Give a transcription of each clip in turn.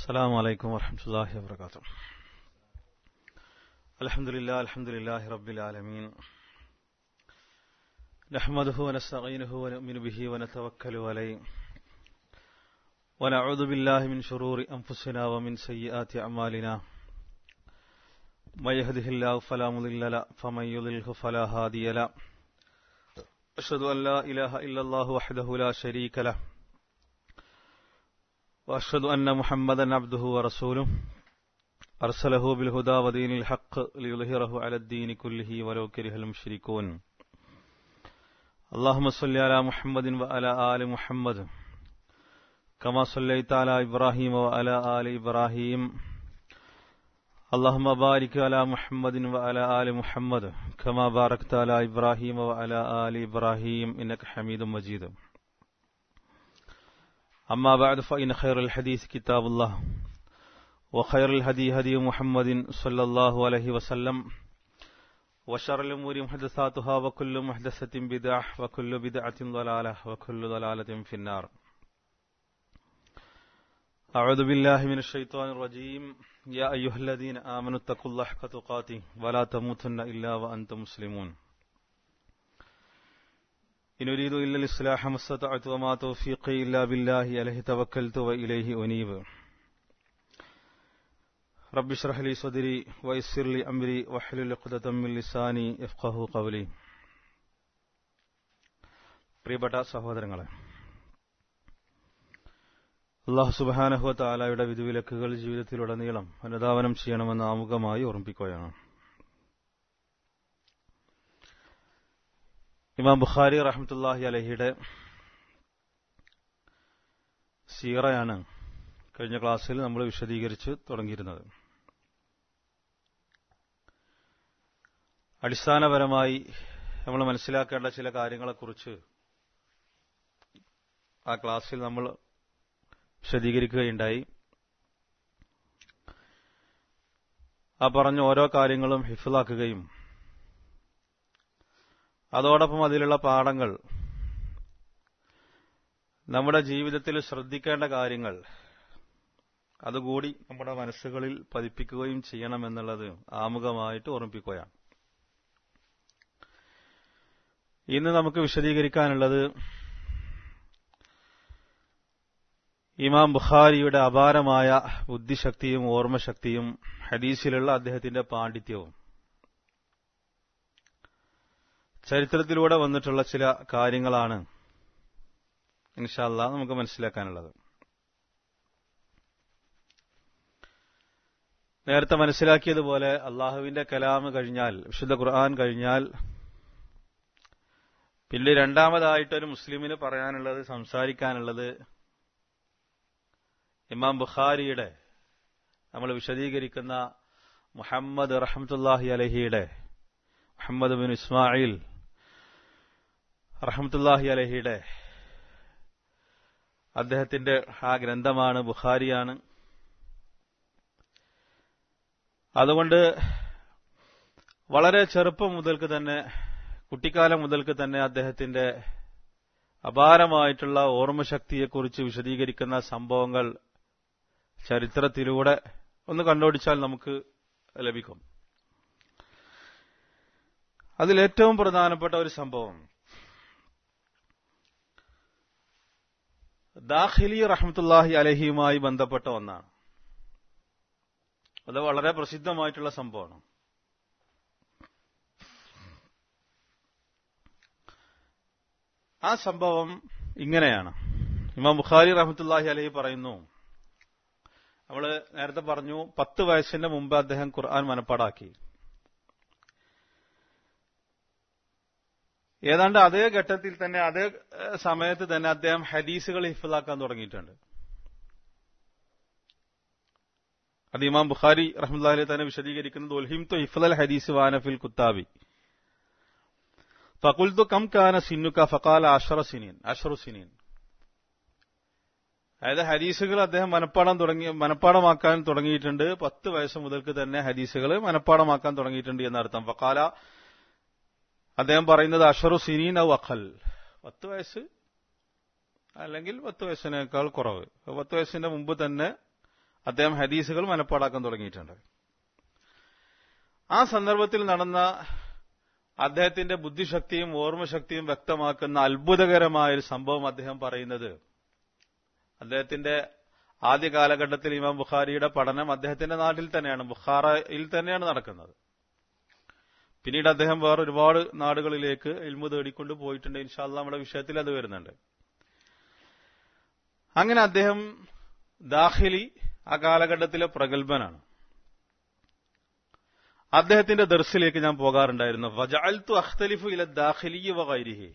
السلام عليكم ورحمة الله وبركاته الحمد لله الحمد لله رب العالمين نحمده ونستعينه ونؤمن به ونتوكل عليه ونعوذ بالله من شرور أنفسنا ومن سيئات أعمالنا من يهده الله فلا مضل له فمن يضلله فلا هادي له أشهد أن لا إله إلا الله وحده لا شريك له وأشهد أن محمدا عبده ورسوله أرسله بالهدى ودين الحق ليظهره على الدين كله ولو كره المشركون اللهم صل على محمد وعلى آل محمد كما صليت على إبراهيم وعلى آل إبراهيم اللهم بارك على محمد وعلى آل محمد كما باركت على إبراهيم وعلى آل إبراهيم إنك حميد مجيد أما بعد فإن خير الحديث كتاب الله وخير الهدي هدي محمد صلى الله عليه وسلم وشر الأمور محدثاتها وكل محدثة بدعة وكل بدعة ضلالة وكل ضلالة في النار أعوذ بالله من الشيطان الرجيم يا أيها الذين آمنوا اتقوا الله حق تقاته ولا تموتن إلا وأنتم مسلمون إن أريد إلا الإصلاح ما استطعت وما توفيقي إلا بالله عليه توكلت وإليه أنيب رب اشرح لي صدري ويسر لي أمري واحلل عقدة من لساني يفقه قولي പ്രിയപ്പെട്ട സഹോദരങ്ങളെ അള്ളാഹു സുബാനഹുവ താലായുടെ വിധിവിലക്കുകൾ ജീവിതത്തിലുടനീളം അനുധാവനം ചെയ്യണമെന്ന് ആമുഖമായി ഓർമ്മിപ്പിക്കുകയാണ് ഇമാം ബുഖാരി റഹമത്തുല്ലാഹി അലഹിയുടെ സീറയാണ് കഴിഞ്ഞ ക്ലാസ്സിൽ നമ്മൾ വിശദീകരിച്ച് തുടങ്ങിയിരുന്നത് അടിസ്ഥാനപരമായി നമ്മൾ മനസ്സിലാക്കേണ്ട ചില കാര്യങ്ങളെക്കുറിച്ച് ആ ക്ലാസ്സിൽ നമ്മൾ വിശദീകരിക്കുകയുണ്ടായി ആ പറഞ്ഞ ഓരോ കാര്യങ്ങളും ഹിഫിലാക്കുകയും അതോടൊപ്പം അതിലുള്ള പാഠങ്ങൾ നമ്മുടെ ജീവിതത്തിൽ ശ്രദ്ധിക്കേണ്ട കാര്യങ്ങൾ അതുകൂടി നമ്മുടെ മനസ്സുകളിൽ പതിപ്പിക്കുകയും ചെയ്യണമെന്നുള്ളത് ആമുഖമായിട്ട് ഓർമ്മിപ്പിക്കുകയാണ് ഇന്ന് നമുക്ക് വിശദീകരിക്കാനുള്ളത് ഇമാം ബുഖാരിയുടെ അപാരമായ ബുദ്ധിശക്തിയും ഓർമ്മശക്തിയും ഹദീസിലുള്ള അദ്ദേഹത്തിന്റെ പാണ്ഡിത്യവും ചരിത്രത്തിലൂടെ വന്നിട്ടുള്ള ചില കാര്യങ്ങളാണ് ഇൻഷാല്ല നമുക്ക് മനസ്സിലാക്കാനുള്ളത് നേരത്തെ മനസ്സിലാക്കിയതുപോലെ അള്ളാഹുവിന്റെ കലാമ് കഴിഞ്ഞാൽ വിശുദ്ധ ഖുർആൻ കഴിഞ്ഞാൽ പിന്നെ രണ്ടാമതായിട്ടൊരു മുസ്ലിമിന് പറയാനുള്ളത് സംസാരിക്കാനുള്ളത് ഇമാം ബുഖാരിയുടെ നമ്മൾ വിശദീകരിക്കുന്ന മുഹമ്മദ് റഹമത്തുല്ലാഹി അലഹിയുടെ മുഹമ്മദ് ബിൻ ഇസ്മായിൽ റഹമത്തുല്ലാഹി അലഹിയുടെ അദ്ദേഹത്തിന്റെ ആ ഗ്രന്ഥമാണ് ബുഖാരിയാണ് അതുകൊണ്ട് വളരെ ചെറുപ്പം മുതൽക്ക് തന്നെ കുട്ടിക്കാലം മുതൽക്ക് തന്നെ അദ്ദേഹത്തിന്റെ അപാരമായിട്ടുള്ള ഓർമ്മശക്തിയെക്കുറിച്ച് വിശദീകരിക്കുന്ന സംഭവങ്ങൾ ചരിത്രത്തിലൂടെ ഒന്ന് കണ്ടുപിടിച്ചാൽ നമുക്ക് ലഭിക്കും അതിലേറ്റവും പ്രധാനപ്പെട്ട ഒരു സംഭവം ദാഖിലി റഹ്മത്തുല്ലാഹി അലഹിയുമായി ബന്ധപ്പെട്ട ഒന്നാണ് അത് വളരെ പ്രസിദ്ധമായിട്ടുള്ള സംഭവമാണ് ആ സംഭവം ഇങ്ങനെയാണ് ഇമാം ബുഖാരി റഹ്മത്തുല്ലാഹി അലഹി പറയുന്നു നമ്മൾ നേരത്തെ പറഞ്ഞു പത്ത് വയസ്സിന്റെ മുമ്പ് അദ്ദേഹം ഖുർആൻ മനപ്പാടാക്കി ഏതാണ്ട് അതേ ഘട്ടത്തിൽ തന്നെ അതേ സമയത്ത് തന്നെ അദ്ദേഹം ഹദീസുകൾ ഹിഫിലാക്കാൻ തുടങ്ങിയിട്ടുണ്ട് അത് ഇമാം ബുഖാരി റഹ്മുല്ലാഹി തന്നെ വിശദീകരിക്കുന്നത് ഉൽഹിം തു ഹിഫ്ലൽ ഹദീസ് വാനഫിൽ കുത്താബി ഫകുൽത്തു കം കാന സിന്നുക ഫക്കാല അഷറ സിനീൻ അഷറു സിനീൻ അതായത് ഹദീസുകൾ അദ്ദേഹം മനപ്പാടം തുടങ്ങി മനപ്പാടമാക്കാൻ തുടങ്ങിയിട്ടുണ്ട് പത്ത് വയസ്സ് മുതൽക്ക് തന്നെ ഹദീസുകൾ മനപ്പാടമാക്കാൻ തുടങ്ങിയിട്ടുണ്ട് എന്നർത്ഥം ഫക്കാല അദ്ദേഹം പറയുന്നത് അഷറു സിനീൻ ഔ അഖൽ പത്ത് വയസ്സ് അല്ലെങ്കിൽ പത്ത് വയസ്സിനേക്കാൾ കുറവ് പത്ത് വയസ്സിന്റെ മുമ്പ് തന്നെ അദ്ദേഹം ഹദീസുകൾ മനപ്പാടാക്കാൻ തുടങ്ങിയിട്ടുണ്ട് ആ സന്ദർഭത്തിൽ നടന്ന അദ്ദേഹത്തിന്റെ ബുദ്ധിശക്തിയും ഓർമ്മശക്തിയും വ്യക്തമാക്കുന്ന അത്ഭുതകരമായ ഒരു സംഭവം അദ്ദേഹം പറയുന്നത് അദ്ദേഹത്തിന്റെ ആദ്യ കാലഘട്ടത്തിൽ ഇമാം ബുഖാരിയുടെ പഠനം അദ്ദേഹത്തിന്റെ നാട്ടിൽ തന്നെയാണ് ബുഖാറയിൽ തന്നെയാണ് നടക്കുന്നത് പിന്നീട് അദ്ദേഹം വേറെ ഒരുപാട് നാടുകളിലേക്ക് ഇൽമു തേടിക്കൊണ്ട് പോയിട്ടുണ്ട് ഇൻഷാല്ല നമ്മുടെ വിഷയത്തിൽ അത് വരുന്നുണ്ട് അങ്ങനെ അദ്ദേഹം ദാഖിലി ആ കാലഘട്ടത്തിലെ പ്രഗത്ഭനാണ് അദ്ദേഹത്തിന്റെ ദർസിലേക്ക് ഞാൻ പോകാറുണ്ടായിരുന്നു വജഅൽതു അഖ്തലിഫു ഇല ദാഖിലി വഗൈരിഹി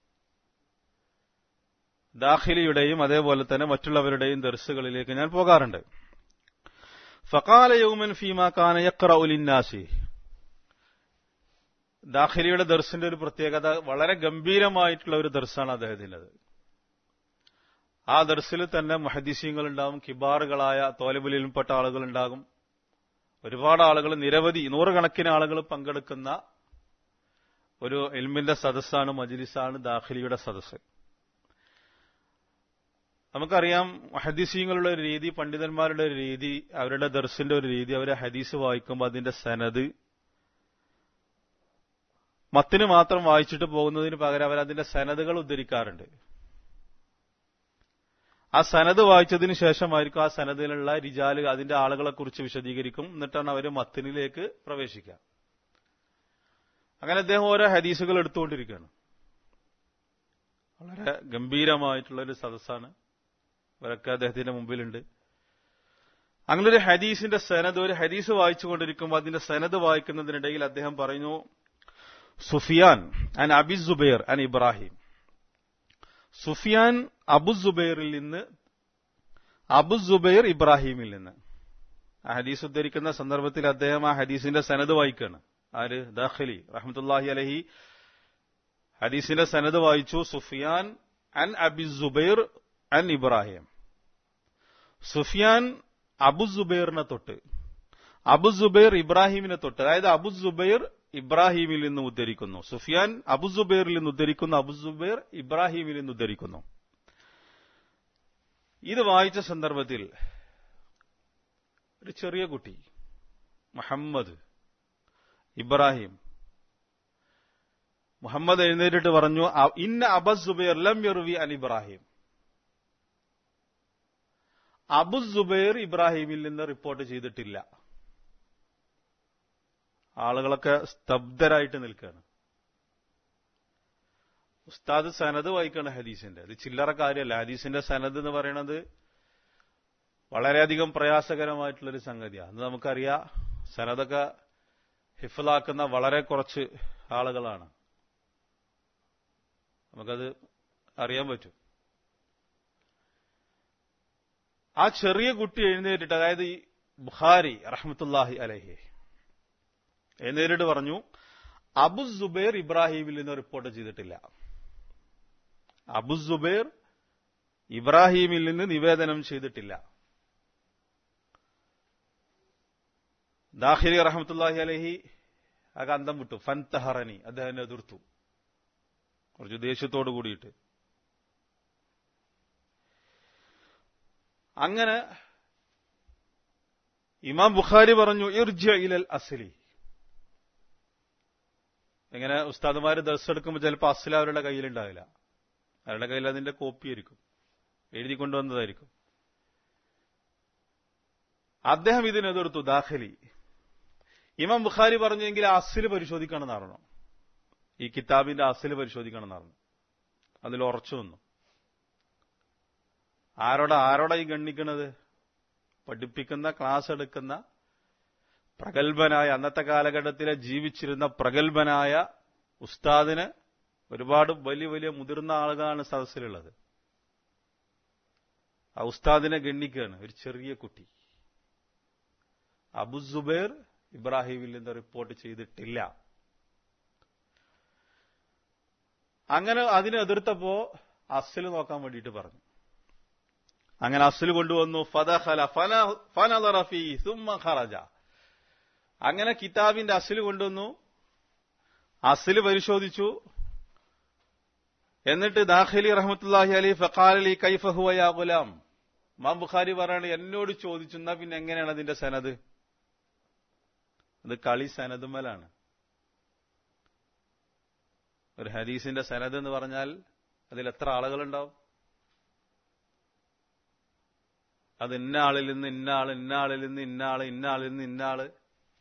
ദാഖിലിയുടെയും അതേപോലെ തന്നെ മറ്റുള്ളവരുടെയും ദർസുകളിലേക്ക് ഞാൻ പോകാറുണ്ട് ഫഖാല യൗമൻ ഫീമാ കാന യഖ്റഉ ലിന്നാസി ദാഖിലിയുടെ ദർസിന്റെ ഒരു പ്രത്യേകത വളരെ ഗംഭീരമായിട്ടുള്ള ഒരു ദർസാണ് അദ്ദേഹത്തിൻ്റെത് ആ ദർസിൽ തന്നെ മഹദീസ്യങ്ങൾ ഉണ്ടാവും കിബാറുകളായ തോലബുലിൽപ്പെട്ട ആളുകൾ ഉണ്ടാകും ഒരുപാട് ആളുകൾ നിരവധി നൂറുകണക്കിന് ആളുകൾ പങ്കെടുക്കുന്ന ഒരു എൽമിന്റെ സദസ്സാണ് മജ്ലിസാണ് ദാഖിലിയുടെ സദസ്സ് നമുക്കറിയാം ഹദീസീങ്ങളുടെ ഒരു രീതി പണ്ഡിതന്മാരുടെ ഒരു രീതി അവരുടെ ദർസിന്റെ ഒരു രീതി അവരെ ഹദീസ് വായിക്കുമ്പോൾ അതിന്റെ സനത് മത്തിന് മാത്രം വായിച്ചിട്ട് പോകുന്നതിന് പകരം അവർ അതിന്റെ സനതുകൾ ഉദ്ധരിക്കാറുണ്ട് ആ സനത് വായിച്ചതിന് ശേഷമായിരിക്കും ആ സനദിലുള്ള റിജാല് അതിന്റെ ആളുകളെ കുറിച്ച് വിശദീകരിക്കും എന്നിട്ടാണ് അവർ മത്തിനിലേക്ക് പ്രവേശിക്കുക അങ്ങനെ അദ്ദേഹം ഓരോ ഹദീസുകൾ എടുത്തുകൊണ്ടിരിക്കുകയാണ് വളരെ ഗംഭീരമായിട്ടുള്ള ഒരു സദസ്സാണ് ഇവരൊക്കെ അദ്ദേഹത്തിന്റെ മുമ്പിലുണ്ട് അങ്ങനെ ഒരു ഹദീസിന്റെ സനത് ഒരു ഹദീസ് വായിച്ചുകൊണ്ടിരിക്കുമ്പോൾ അതിന്റെ സനത് വായിക്കുന്നതിനിടയിൽ അദ്ദേഹം പറഞ്ഞു സുഫിയാൻ അൻ അബി സുബൈർ അൻ ഇബ്രാഹിം സുഫിയാൻ അബു സുബൈറിൽ നിന്ന് അബു സുബൈർ ഇബ്രാഹിമിൽ നിന്ന് ആ ഹദീസ് ഉദ്ധരിക്കുന്ന സന്ദർഭത്തിൽ അദ്ദേഹം ആ ഹദീസിന്റെ സനത് വായിക്കുകയാണ് ആര് ദാഖലി റഹ്മത്തുല്ലാഹി അലഹി ഹദീസിന്റെ സനത് വായിച്ചു സുഫിയാൻ അൻ അബി സുബൈർ അൻ ഇബ്രാഹിം സുഫിയാൻ അബു സുബൈറിനെ തൊട്ട് അബു സുബൈർ ഇബ്രാഹിമിനെ തൊട്ട് അതായത് അബു സുബൈർ ഇബ്രാഹിമിൽ നിന്ന് ഉദ്ധരിക്കുന്നു സുഫിയാൻ അബു സുബൈറിൽ നിന്ന് ഉദ്ധരിക്കുന്നു അബു സുബൈർ ഇബ്രാഹിമിൽ നിന്ന് ഉദ്ധരിക്കുന്നു ഇത് വായിച്ച സന്ദർഭത്തിൽ ഒരു ചെറിയ കുട്ടി മുഹമ്മദ് ഇബ്രാഹിം മുഹമ്മദ് എഴുന്നേറ്റിട്ട് പറഞ്ഞു ഇന്ന അബു സുബൈർ ലം യറുവി അൻ ഇബ്രാഹിം അബു സുബൈർ ഇബ്രാഹിമിൽ നിന്ന് റിപ്പോർട്ട് ചെയ്തിട്ടില്ല ആളുകളൊക്കെ സ്തബ്ധരായിട്ട് നിൽക്കുകയാണ് ഉസ്താദ് സനത് വായിക്കാണ് ഹദീസിന്റെ ഇത് ചില്ലറ കാര്യമല്ല ഹദീസിന്റെ സനത് എന്ന് പറയുന്നത് വളരെയധികം പ്രയാസകരമായിട്ടുള്ളൊരു സംഗതിയാണ് അത് നമുക്കറിയാം സനതൊക്കെ ഹിഫലാക്കുന്ന വളരെ കുറച്ച് ആളുകളാണ് നമുക്കത് അറിയാൻ പറ്റും ആ ചെറിയ കുട്ടി എഴുന്നേറ്റിട്ട് അതായത് ഈ ബുഖാരി റഹ്മത്തുല്ലാഹി അലഹി എഴുന്നേറ്റിട്ട് പറഞ്ഞു അബു സുബൈർ ഇബ്രാഹിമിൽ നിന്ന് റിപ്പോർട്ട് ചെയ്തിട്ടില്ല അബു സുബൈർ ഇബ്രാഹിമിൽ നിന്ന് നിവേദനം ചെയ്തിട്ടില്ല ദാഹിരി റഹമത്തുല്ലാഹി അലഹി ആ അന്തം വിട്ടു ഫൻതഹറനി അദ്ദേഹം എതിർത്തു കുറച്ച് ദേഷ്യത്തോട് കൂടിയിട്ട് അങ്ങനെ ഇമാം ബുഖാരി പറഞ്ഞു ഇർജ ഇലൽ അസലി എങ്ങനെ ഉസ്താദുമാര് ദർസ് എടുക്കുമ്പോൾ ചിലപ്പോൾ അസല അവരുടെ കയ്യിലുണ്ടാവില്ല അവരുടെ കയ്യിൽ അതിന്റെ കോപ്പി ആയിരിക്കും എഴുതി കൊണ്ടുവന്നതായിരിക്കും അദ്ദേഹം ഇതിനെതിർത്തു ദാഖലി ഇമാം ബുഖാരി പറഞ്ഞെങ്കിൽ അസിൽ പരിശോധിക്കണമെന്ന് പറഞ്ഞു ഈ കിതാബിന്റെ അസിൽ പരിശോധിക്കണമെന്ന് പറഞ്ഞു അതിൽ ഉറച്ചു വന്നു ആരോടാ ആരോടാ ഈ ഗണ്ണിക്കണത് പഠിപ്പിക്കുന്ന ക്ലാസ് എടുക്കുന്ന പ്രഗത്ഭനായ അന്നത്തെ കാലഘട്ടത്തിലെ ജീവിച്ചിരുന്ന പ്രഗത്ഭനായ ഉസ്താദിന് ഒരുപാട് വലിയ വലിയ മുതിർന്ന ആളുകളാണ് സദസ്സിലുള്ളത് ആ ഉസ്താദിനെ ഗണ്ണിക്കുകയാണ് ഒരു ചെറിയ കുട്ടി അബു സുബൈർ ഇബ്രാഹിമിൽ നിന്ന് റിപ്പോർട്ട് ചെയ്തിട്ടില്ല അങ്ങനെ അതിനെ എതിർത്തപ്പോ അസിൽ നോക്കാൻ വേണ്ടിയിട്ട് പറഞ്ഞു അങ്ങനെ അസിൽ കൊണ്ടുവന്നു ഫതഹല ഫനറഫി സുമ്മ ഖറജ അങ്ങനെ കിതാബിന്റെ അസിൽ കൊണ്ടുവന്നു അസിൽ പരിശോധിച്ചു എന്നിട്ട് ദാഖലി റഹ്മത്തുല്ലാഹി അലി ഫഖാലി കൈഫഹുവ യാ ഗുലാം ഇമാം ബുഖാരി പറയാണ് എന്നോട് ചോദിച്ചു എന്നാ പിന്നെ എങ്ങനെയാണ് അതിന്റെ സനത് അത് കളി സനതുമലാണ് ഒരു ഹദീസിന്റെ സനത് എന്ന് പറഞ്ഞാൽ അതിൽ എത്ര ആളുകളുണ്ടാവും അത് ഇന്ന ആളിൽ നിന്ന് ഇന്ന ആള് ഇന്ന ആളിൽ നിന്ന് ഇന്ന ആള് ഇന്ന ആളിൽ നിന്ന് ഇന്ന ആള്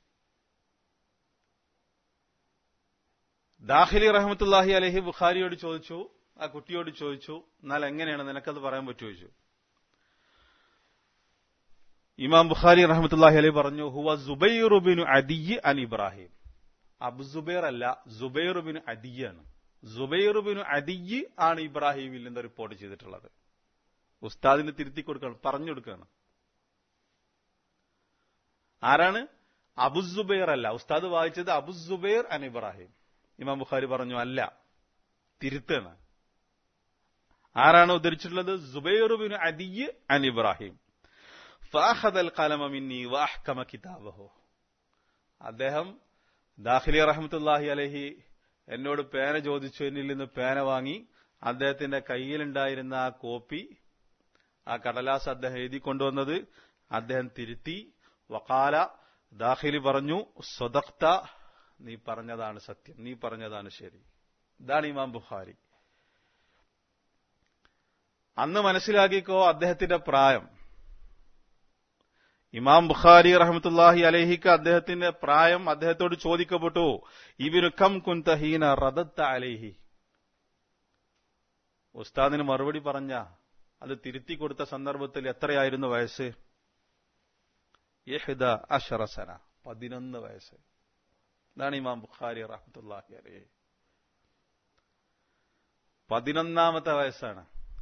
ദാഖിലി റഹമത്തുല്ലാഹി അലഹി ബുഖാരിയോട് ചോദിച്ചു ആ കുട്ടിയോട് ചോദിച്ചു എന്നാൽ എങ്ങനെയാണ് നിനക്കത് പറയാൻ പറ്റുമോ ചോദിച്ചു ഇമാം ബുഖാരി റഹമത്തുല്ലാഹി അലൈഹി പറഞ്ഞു ഹുവ സുബൈറുബിനു അദിയ് അൻ ഇബ്രാഹിം അബു സുബൈർ അല്ല സുബൈറുബിനു അദിയാണ് സുബൈറുബിനു അദിയ് ആണ് ഇബ്രാഹിമിൽ നിന്ന് റിപ്പോർട്ട് ചെയ്തിട്ടുള്ളത് ഉസ്താദിന് തിരുത്തി കൊടുക്കണം പറഞ്ഞു കൊടുക്കുകയാണ് ആരാണ് അബുസുബൈർ അല്ല ഉസ്താദ് വായിച്ചത് അബുസുബൈർ അൻ ഇബ്രാഹിം ഇമാം ബുഖാരി പറഞ്ഞു അല്ല തിരുത്താണ് ആരാണ് ഉദ്ധരിച്ചിട്ടുള്ളത് സുബൈറുബിന് അദിയ് അൻ ഇബ്രാഹിം ഫാഹദൽ കലമ മിന്നി വാഹ്കമ കിതാബഹു അദ്ദേഹം ദാഖിലി റഹമത്തുല്ലാഹി അലഹി എന്നോട് പേന ചോദിച്ചു എന്നിൽ നിന്ന് പേന വാങ്ങി അദ്ദേഹത്തിന്റെ കയ്യിലുണ്ടായിരുന്ന ആ കോപ്പി ആ കടലാസ് അദ്ദേഹം എഴുതി കൊണ്ടുവന്നത് അദ്ദേഹം തിരുത്തി വക്കാല ദാഖിലി പറഞ്ഞു സ്വതക്ത നീ പറഞ്ഞതാണ് സത്യം നീ പറഞ്ഞതാണ് ശരി ഇതാണ് ഇമാം ബുഖാരി അന്ന് മനസ്സിലാക്കിക്കോ അദ്ദേഹത്തിന്റെ പ്രായം ഇമാം ബുഖാരി റഹമത്തുല്ലാഹി അലഹിക്ക് അദ്ദേഹത്തിന്റെ പ്രായം അദ്ദേഹത്തോട് ചോദിക്കപ്പെട്ടു ഇവന് കം കുന്തഹീന റദത്ത അലൈഹി ഉസ്താദിന് മറുപടി പറഞ്ഞ അത് തിരുത്തി കൊടുത്ത സന്ദർഭത്തിൽ എത്രയായിരുന്നു വയസ്സ് യഹ്ദ അഷറസന പതിനൊന്ന് വയസ്സ് ഇതാണ് ഇമാം ബുഖാരി റഹമത്തുല്ലാഹി അലൈഹി പതിനൊന്നാമത്തെ വയസ്സാണ്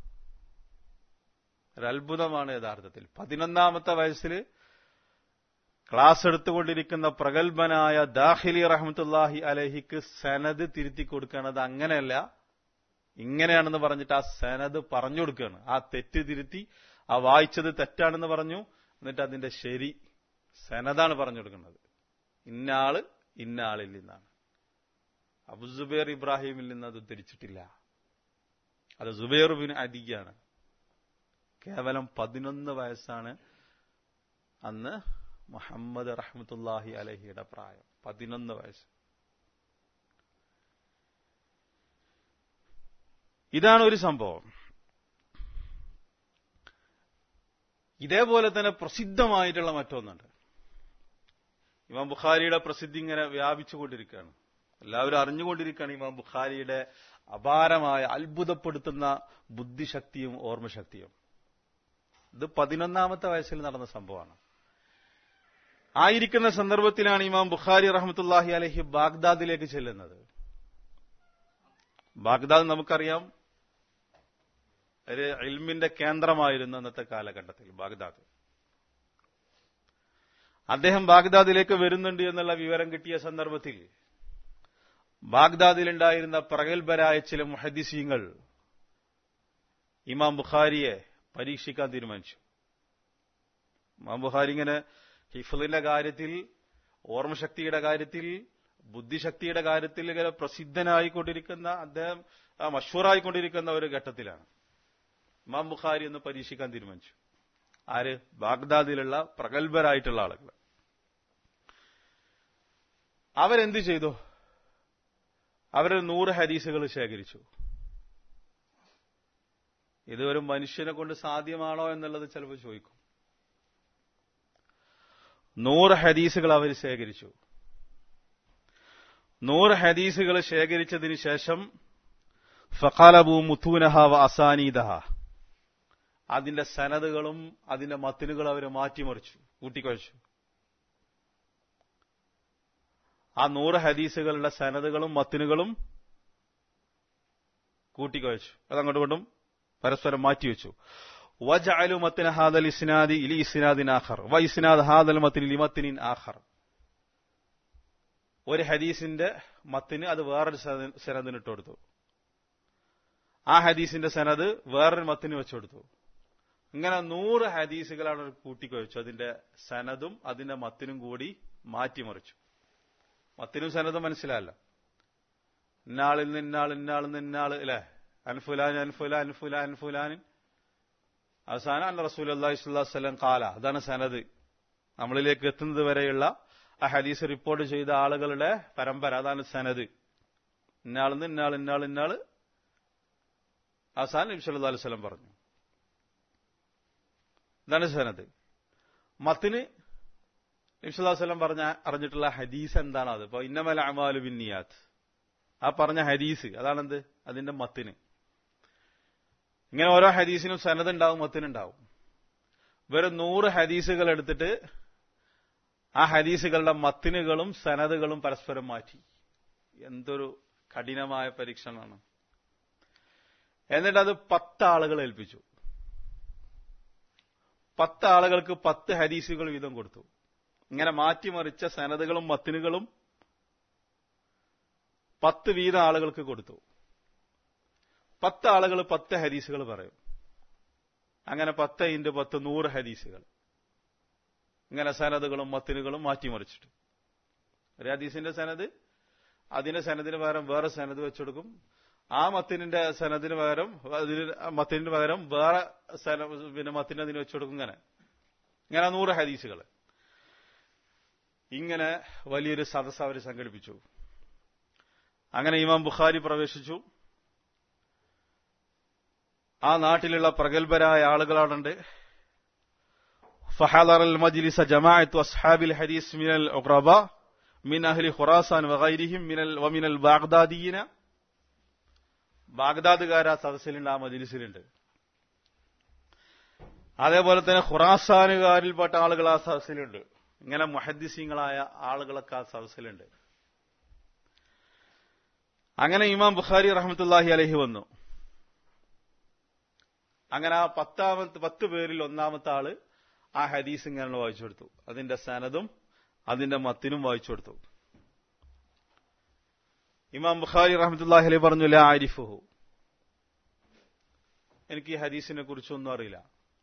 ഒരത്ഭുതമാണ് യഥാർത്ഥത്തിൽ പതിനൊന്നാമത്തെ വയസ്സിൽ ക്ലാസ് എടുത്തുകൊണ്ടിരിക്കുന്ന പ്രഗത്ഭനായ ദാഹിലി റഹമത്തുല്ലാഹി അലഹിക്ക് സനത് തിരുത്തി കൊടുക്കുകയാണ് അങ്ങനെയല്ല ഇങ്ങനെയാണെന്ന് പറഞ്ഞിട്ട് ആ സനത് പറഞ്ഞു കൊടുക്കുകയാണ് ആ തെറ്റ് തിരുത്തി ആ വായിച്ചത് തെറ്റാണെന്ന് പറഞ്ഞു എന്നിട്ട് അതിന്റെ ശരി സനതാണ് പറഞ്ഞു കൊടുക്കുന്നത് ഇന്നാള് ഇന്ന ആളിൽ നിന്നാണ് അബുസുബേർ ഇബ്രാഹിമിൽ നിന്ന് അത് ഉദ്ധരിച്ചിട്ടില്ല അത് സുബൈർ ബിൻ അദിയാണ് കേവലം പതിനൊന്ന് വയസ്സാണ് അന്ന് മുഹമ്മദ് റഹ്മത്തുല്ലാഹി അലഹിയുടെ പ്രായം പതിനൊന്ന് വയസ്സ് ഇതാണ് ഒരു സംഭവം ഇതേപോലെ തന്നെ പ്രസിദ്ധമായിട്ടുള്ള മറ്റൊന്നുണ്ട് ഇമാം ബുഖാരിയുടെ പ്രസിദ്ധി ഇങ്ങനെ വ്യാപിച്ചുകൊണ്ടിരിക്കുകയാണ് എല്ലാവരും അറിഞ്ഞുകൊണ്ടിരിക്കുകയാണ് ഇമാം ബുഖാരിയുടെ അപാരമായ അത്ഭുതപ്പെടുത്തുന്ന ബുദ്ധിശക്തിയും ഓർമ്മശക്തിയും ഇത് പതിനൊന്നാമത്തെ വയസ്സിൽ നടന്ന സംഭവമാണ് ആയിരിക്കുന്ന സന്ദർഭത്തിലാണ് ഇമാം ബുഖാരി റഹമത്തുല്ലാഹി അലഹി ബാഗ്ദാദിലേക്ക് ചെല്ലുന്നത് ബാഗ്ദാദ് നമുക്കറിയാം ഒരു ഇൽമിന്റെ കേന്ദ്രമായിരുന്നു അന്നത്തെ കാലഘട്ടത്തിൽ ബാഗ്ദാദ് അദ്ദേഹം ബാഗ്ദാദിലേക്ക് വരുന്നുണ്ട് എന്നുള്ള വിവരം കിട്ടിയ സന്ദർഭത്തിൽ ബാഗ്ദാദിലുണ്ടായിരുന്ന പ്രഗത്ഭരായ ചില മുഹദിസീങ്ങൾ ഇമാം ബുഖാരിയെ പരീക്ഷിക്കാൻ തീരുമാനിച്ചു ഇമാം ബുഖാരി ഇങ്ങനെ ഹിഫലിന്റെ കാര്യത്തിൽ ഓർമ്മശക്തിയുടെ കാര്യത്തിൽ ബുദ്ധിശക്തിയുടെ കാര്യത്തിൽ ഇങ്ങനെ പ്രസിദ്ധനായിക്കൊണ്ടിരിക്കുന്ന അദ്ദേഹം മഷൂറായിക്കൊണ്ടിരിക്കുന്ന ഒരു ഘട്ടത്തിലാണ് ഇമാം ബുഖാരി എന്ന് പരീക്ഷിക്കാൻ തീരുമാനിച്ചു ആര് ബാഗ്ദാദിലുള്ള പ്രഗത്ഭരായിട്ടുള്ള ആളുകൾ അവരെന്ത് ചെയ്തു അവര് നൂറ് ഹദീസുകൾ ശേഖരിച്ചു ഇത് ഒരു മനുഷ്യനെ കൊണ്ട് സാധ്യമാണോ എന്നുള്ളത് ചിലപ്പോൾ ചോദിക്കും നൂറ് ഹദീസുകൾ അവർ ശേഖരിച്ചു നൂറ് ഹദീസുകൾ ശേഖരിച്ചതിന് ശേഷം ഫഖാലബു മുത്തൂനഹ വ അസാനീദഹ അതിന്റെ സനതുകളും അതിന്റെ മത്തിനുകളും അവർ മാറ്റിമറിച്ചു കൂട്ടിക്കുഴച്ചു ആ നൂറ് ഹദീസുകളുടെ സനതുകളും മത്തിനുകളും കൂട്ടിക്കുഴച്ചു അതങ്ങോട്ട് കൊണ്ടും പരസ്പരം മാറ്റിവെച്ചു വജഅലു മത്തിന ഹാദൽ ഇസ്നാദി ഇലി ഇസ്നാദിൻ ആഖർ വ ഇസ്നാദ് ഹാദൽ മത്തിൻ ലിമത്തിനിൻ ആഖർ ഒരു ഹദീസിന്റെ മത്തിന് അത് വേറൊരു സനദിന് ഇട്ട് കൊടുത്തു ആ ഹദീസിന്റെ സനത് വേറൊരു മത്തിന് വെച്ചു കൊടുത്തു ഇങ്ങനെ നൂറ് ഹദീസുകളാണ് കൂട്ടിക്കുഴച്ചു അതിന്റെ സനതും അതിന്റെ മത്തിനും കൂടി മാറ്റിമറിച്ചു മത്തിനും സനതും മനസ്സിലായല്ലോ ഇന്നാളിൽ നിന്ന് ഇന്നാൾ ഇന്നാളിൽ നിന്ന് ഇന്നാൾ അല്ലേ അൻഫുലാൻ അൻഫുലാൻ അൻഫുലാൻ അൻഫുലാൻ അവസാനം അല്ല റസൂൽ അള്ളാഹി സ്വല്ലം കാല അതാണ് സനത് നമ്മളിലേക്ക് എത്തുന്നത് വരെയുള്ള ആ ഹദീസ് റിപ്പോർട്ട് ചെയ്ത ആളുകളുടെ പരമ്പര അതാണ് സനത് ഇന്നാളെന്ന് ഇന്നാൾ ഇന്നാൾ ഇന്നാള് അവസാനം നബി സല്ലല്ലാഹു അലൈഹി വസല്ലം പറഞ്ഞു ഇതാണ് സനത് മത്തിന് നബി സല്ലല്ലാഹു അലൈഹി വസല്ലം പറഞ്ഞ അറിഞ്ഞിട്ടുള്ള ഹദീസ് എന്താണ് അത് ഇപ്പൊ ഇന്നമല അമാലു ബിന്നിയാത്ത് ആ പറഞ്ഞ ഹദീസ് അതാണെന്ത് അതിന്റെ മത്തിന് ഇങ്ങനെ ഓരോ ഹദീസിനും സനത് ഉണ്ടാവും മത്തിനുണ്ടാവും വെറും നൂറ് ഹദീസുകൾ എടുത്തിട്ട് ആ ഹദീസുകളുടെ മത്തിനുകളും സനതുകളും പരസ്പരം മാറ്റി എന്തൊരു കഠിനമായ പരീക്ഷണമാണ് എന്നിട്ട് അത് പത്ത് ആളുകൾ ഏൽപ്പിച്ചു പത്ത് ആളുകൾക്ക് പത്ത് ഹദീസുകൾ വീതം കൊടുത്തു ഇങ്ങനെ മാറ്റിമറിച്ച സനതുകളും മത്തിനുകളും പത്ത് വീതം ആളുകൾക്ക് കൊടുത്തു പത്ത് ആളുകൾ പത്ത് ഹദീസുകൾ പറയും അങ്ങനെ പത്ത് ഇൻറ്റ് പത്ത് നൂറ് ഹദീസുകൾ ഇങ്ങനെ സനതുകളും മത്തിനുകളും മാറ്റിമറിച്ചിട്ട് ഒരു ഹദീസിന്റെ സനത് അതിന്റെ സനദിന് പകരം വേറെ സനത് വെച്ചെടുക്കും ആ മത്തിനിന്റെ സനദിന് പകരം അതിന് മത്തിന് പകരം വേറെ സന പിന്നെ മത്തിന് അതിന് വെച്ചെടുക്കും ഇങ്ങനെ ഇങ്ങനെ നൂറ് ഹദീസുകൾ ഇങ്ങനെ വലിയൊരു സദസ് അവർ സംഘടിപ്പിച്ചു അങ്ങനെ ഇമാം ബുഖാരി പ്രവേശിച്ചു ആ നാട്ടിലുള്ള പ്രഗത്ഭരായ ആളുകളാണുണ്ട് فحضر المجلس جماعة أصحاب الحديث من العقرباء من أهل خراسان وغيرهم من ال ومن البغداديين ബാഗ്ദാദുകാർ ആ സദസ്സിലുണ്ട് ആ മജിലിസിലുണ്ട് അതേപോലെ തന്നെ ഖുറാസാനുകാരിൽപ്പെട്ട ആളുകൾ ആ സദസ്സിലുണ്ട് ഇങ്ങനെ മുഹദ്ദിസീങ്ങളായ ആളുകളൊക്കെ ആ സദസ്സിലുണ്ട് അങ്ങനെ ഇമാം ബുഖാരി റഹമത്തുല്ലാഹി അലഹി വന്നു അങ്ങനെ ആ പത്താമത്തെ പത്ത് പേരിൽ ഒന്നാമത്തെ ആള് ആ ഹദീസ് ഇങ്ങനെ വായിച്ചു കൊടുത്തു അതിന്റെ സനതും അതിന്റെ മത്തിനും വായിച്ചു കൊടുത്തു ഇമാം ബുഖാരി റഹമത്തുല്ലാഹി അലൈഹി പറഞ്ഞു ലാ ആരിഫുഹു എനിക്ക് ഈ ഹദീസിനെ കുറിച്ചൊന്നും അറിയില്ല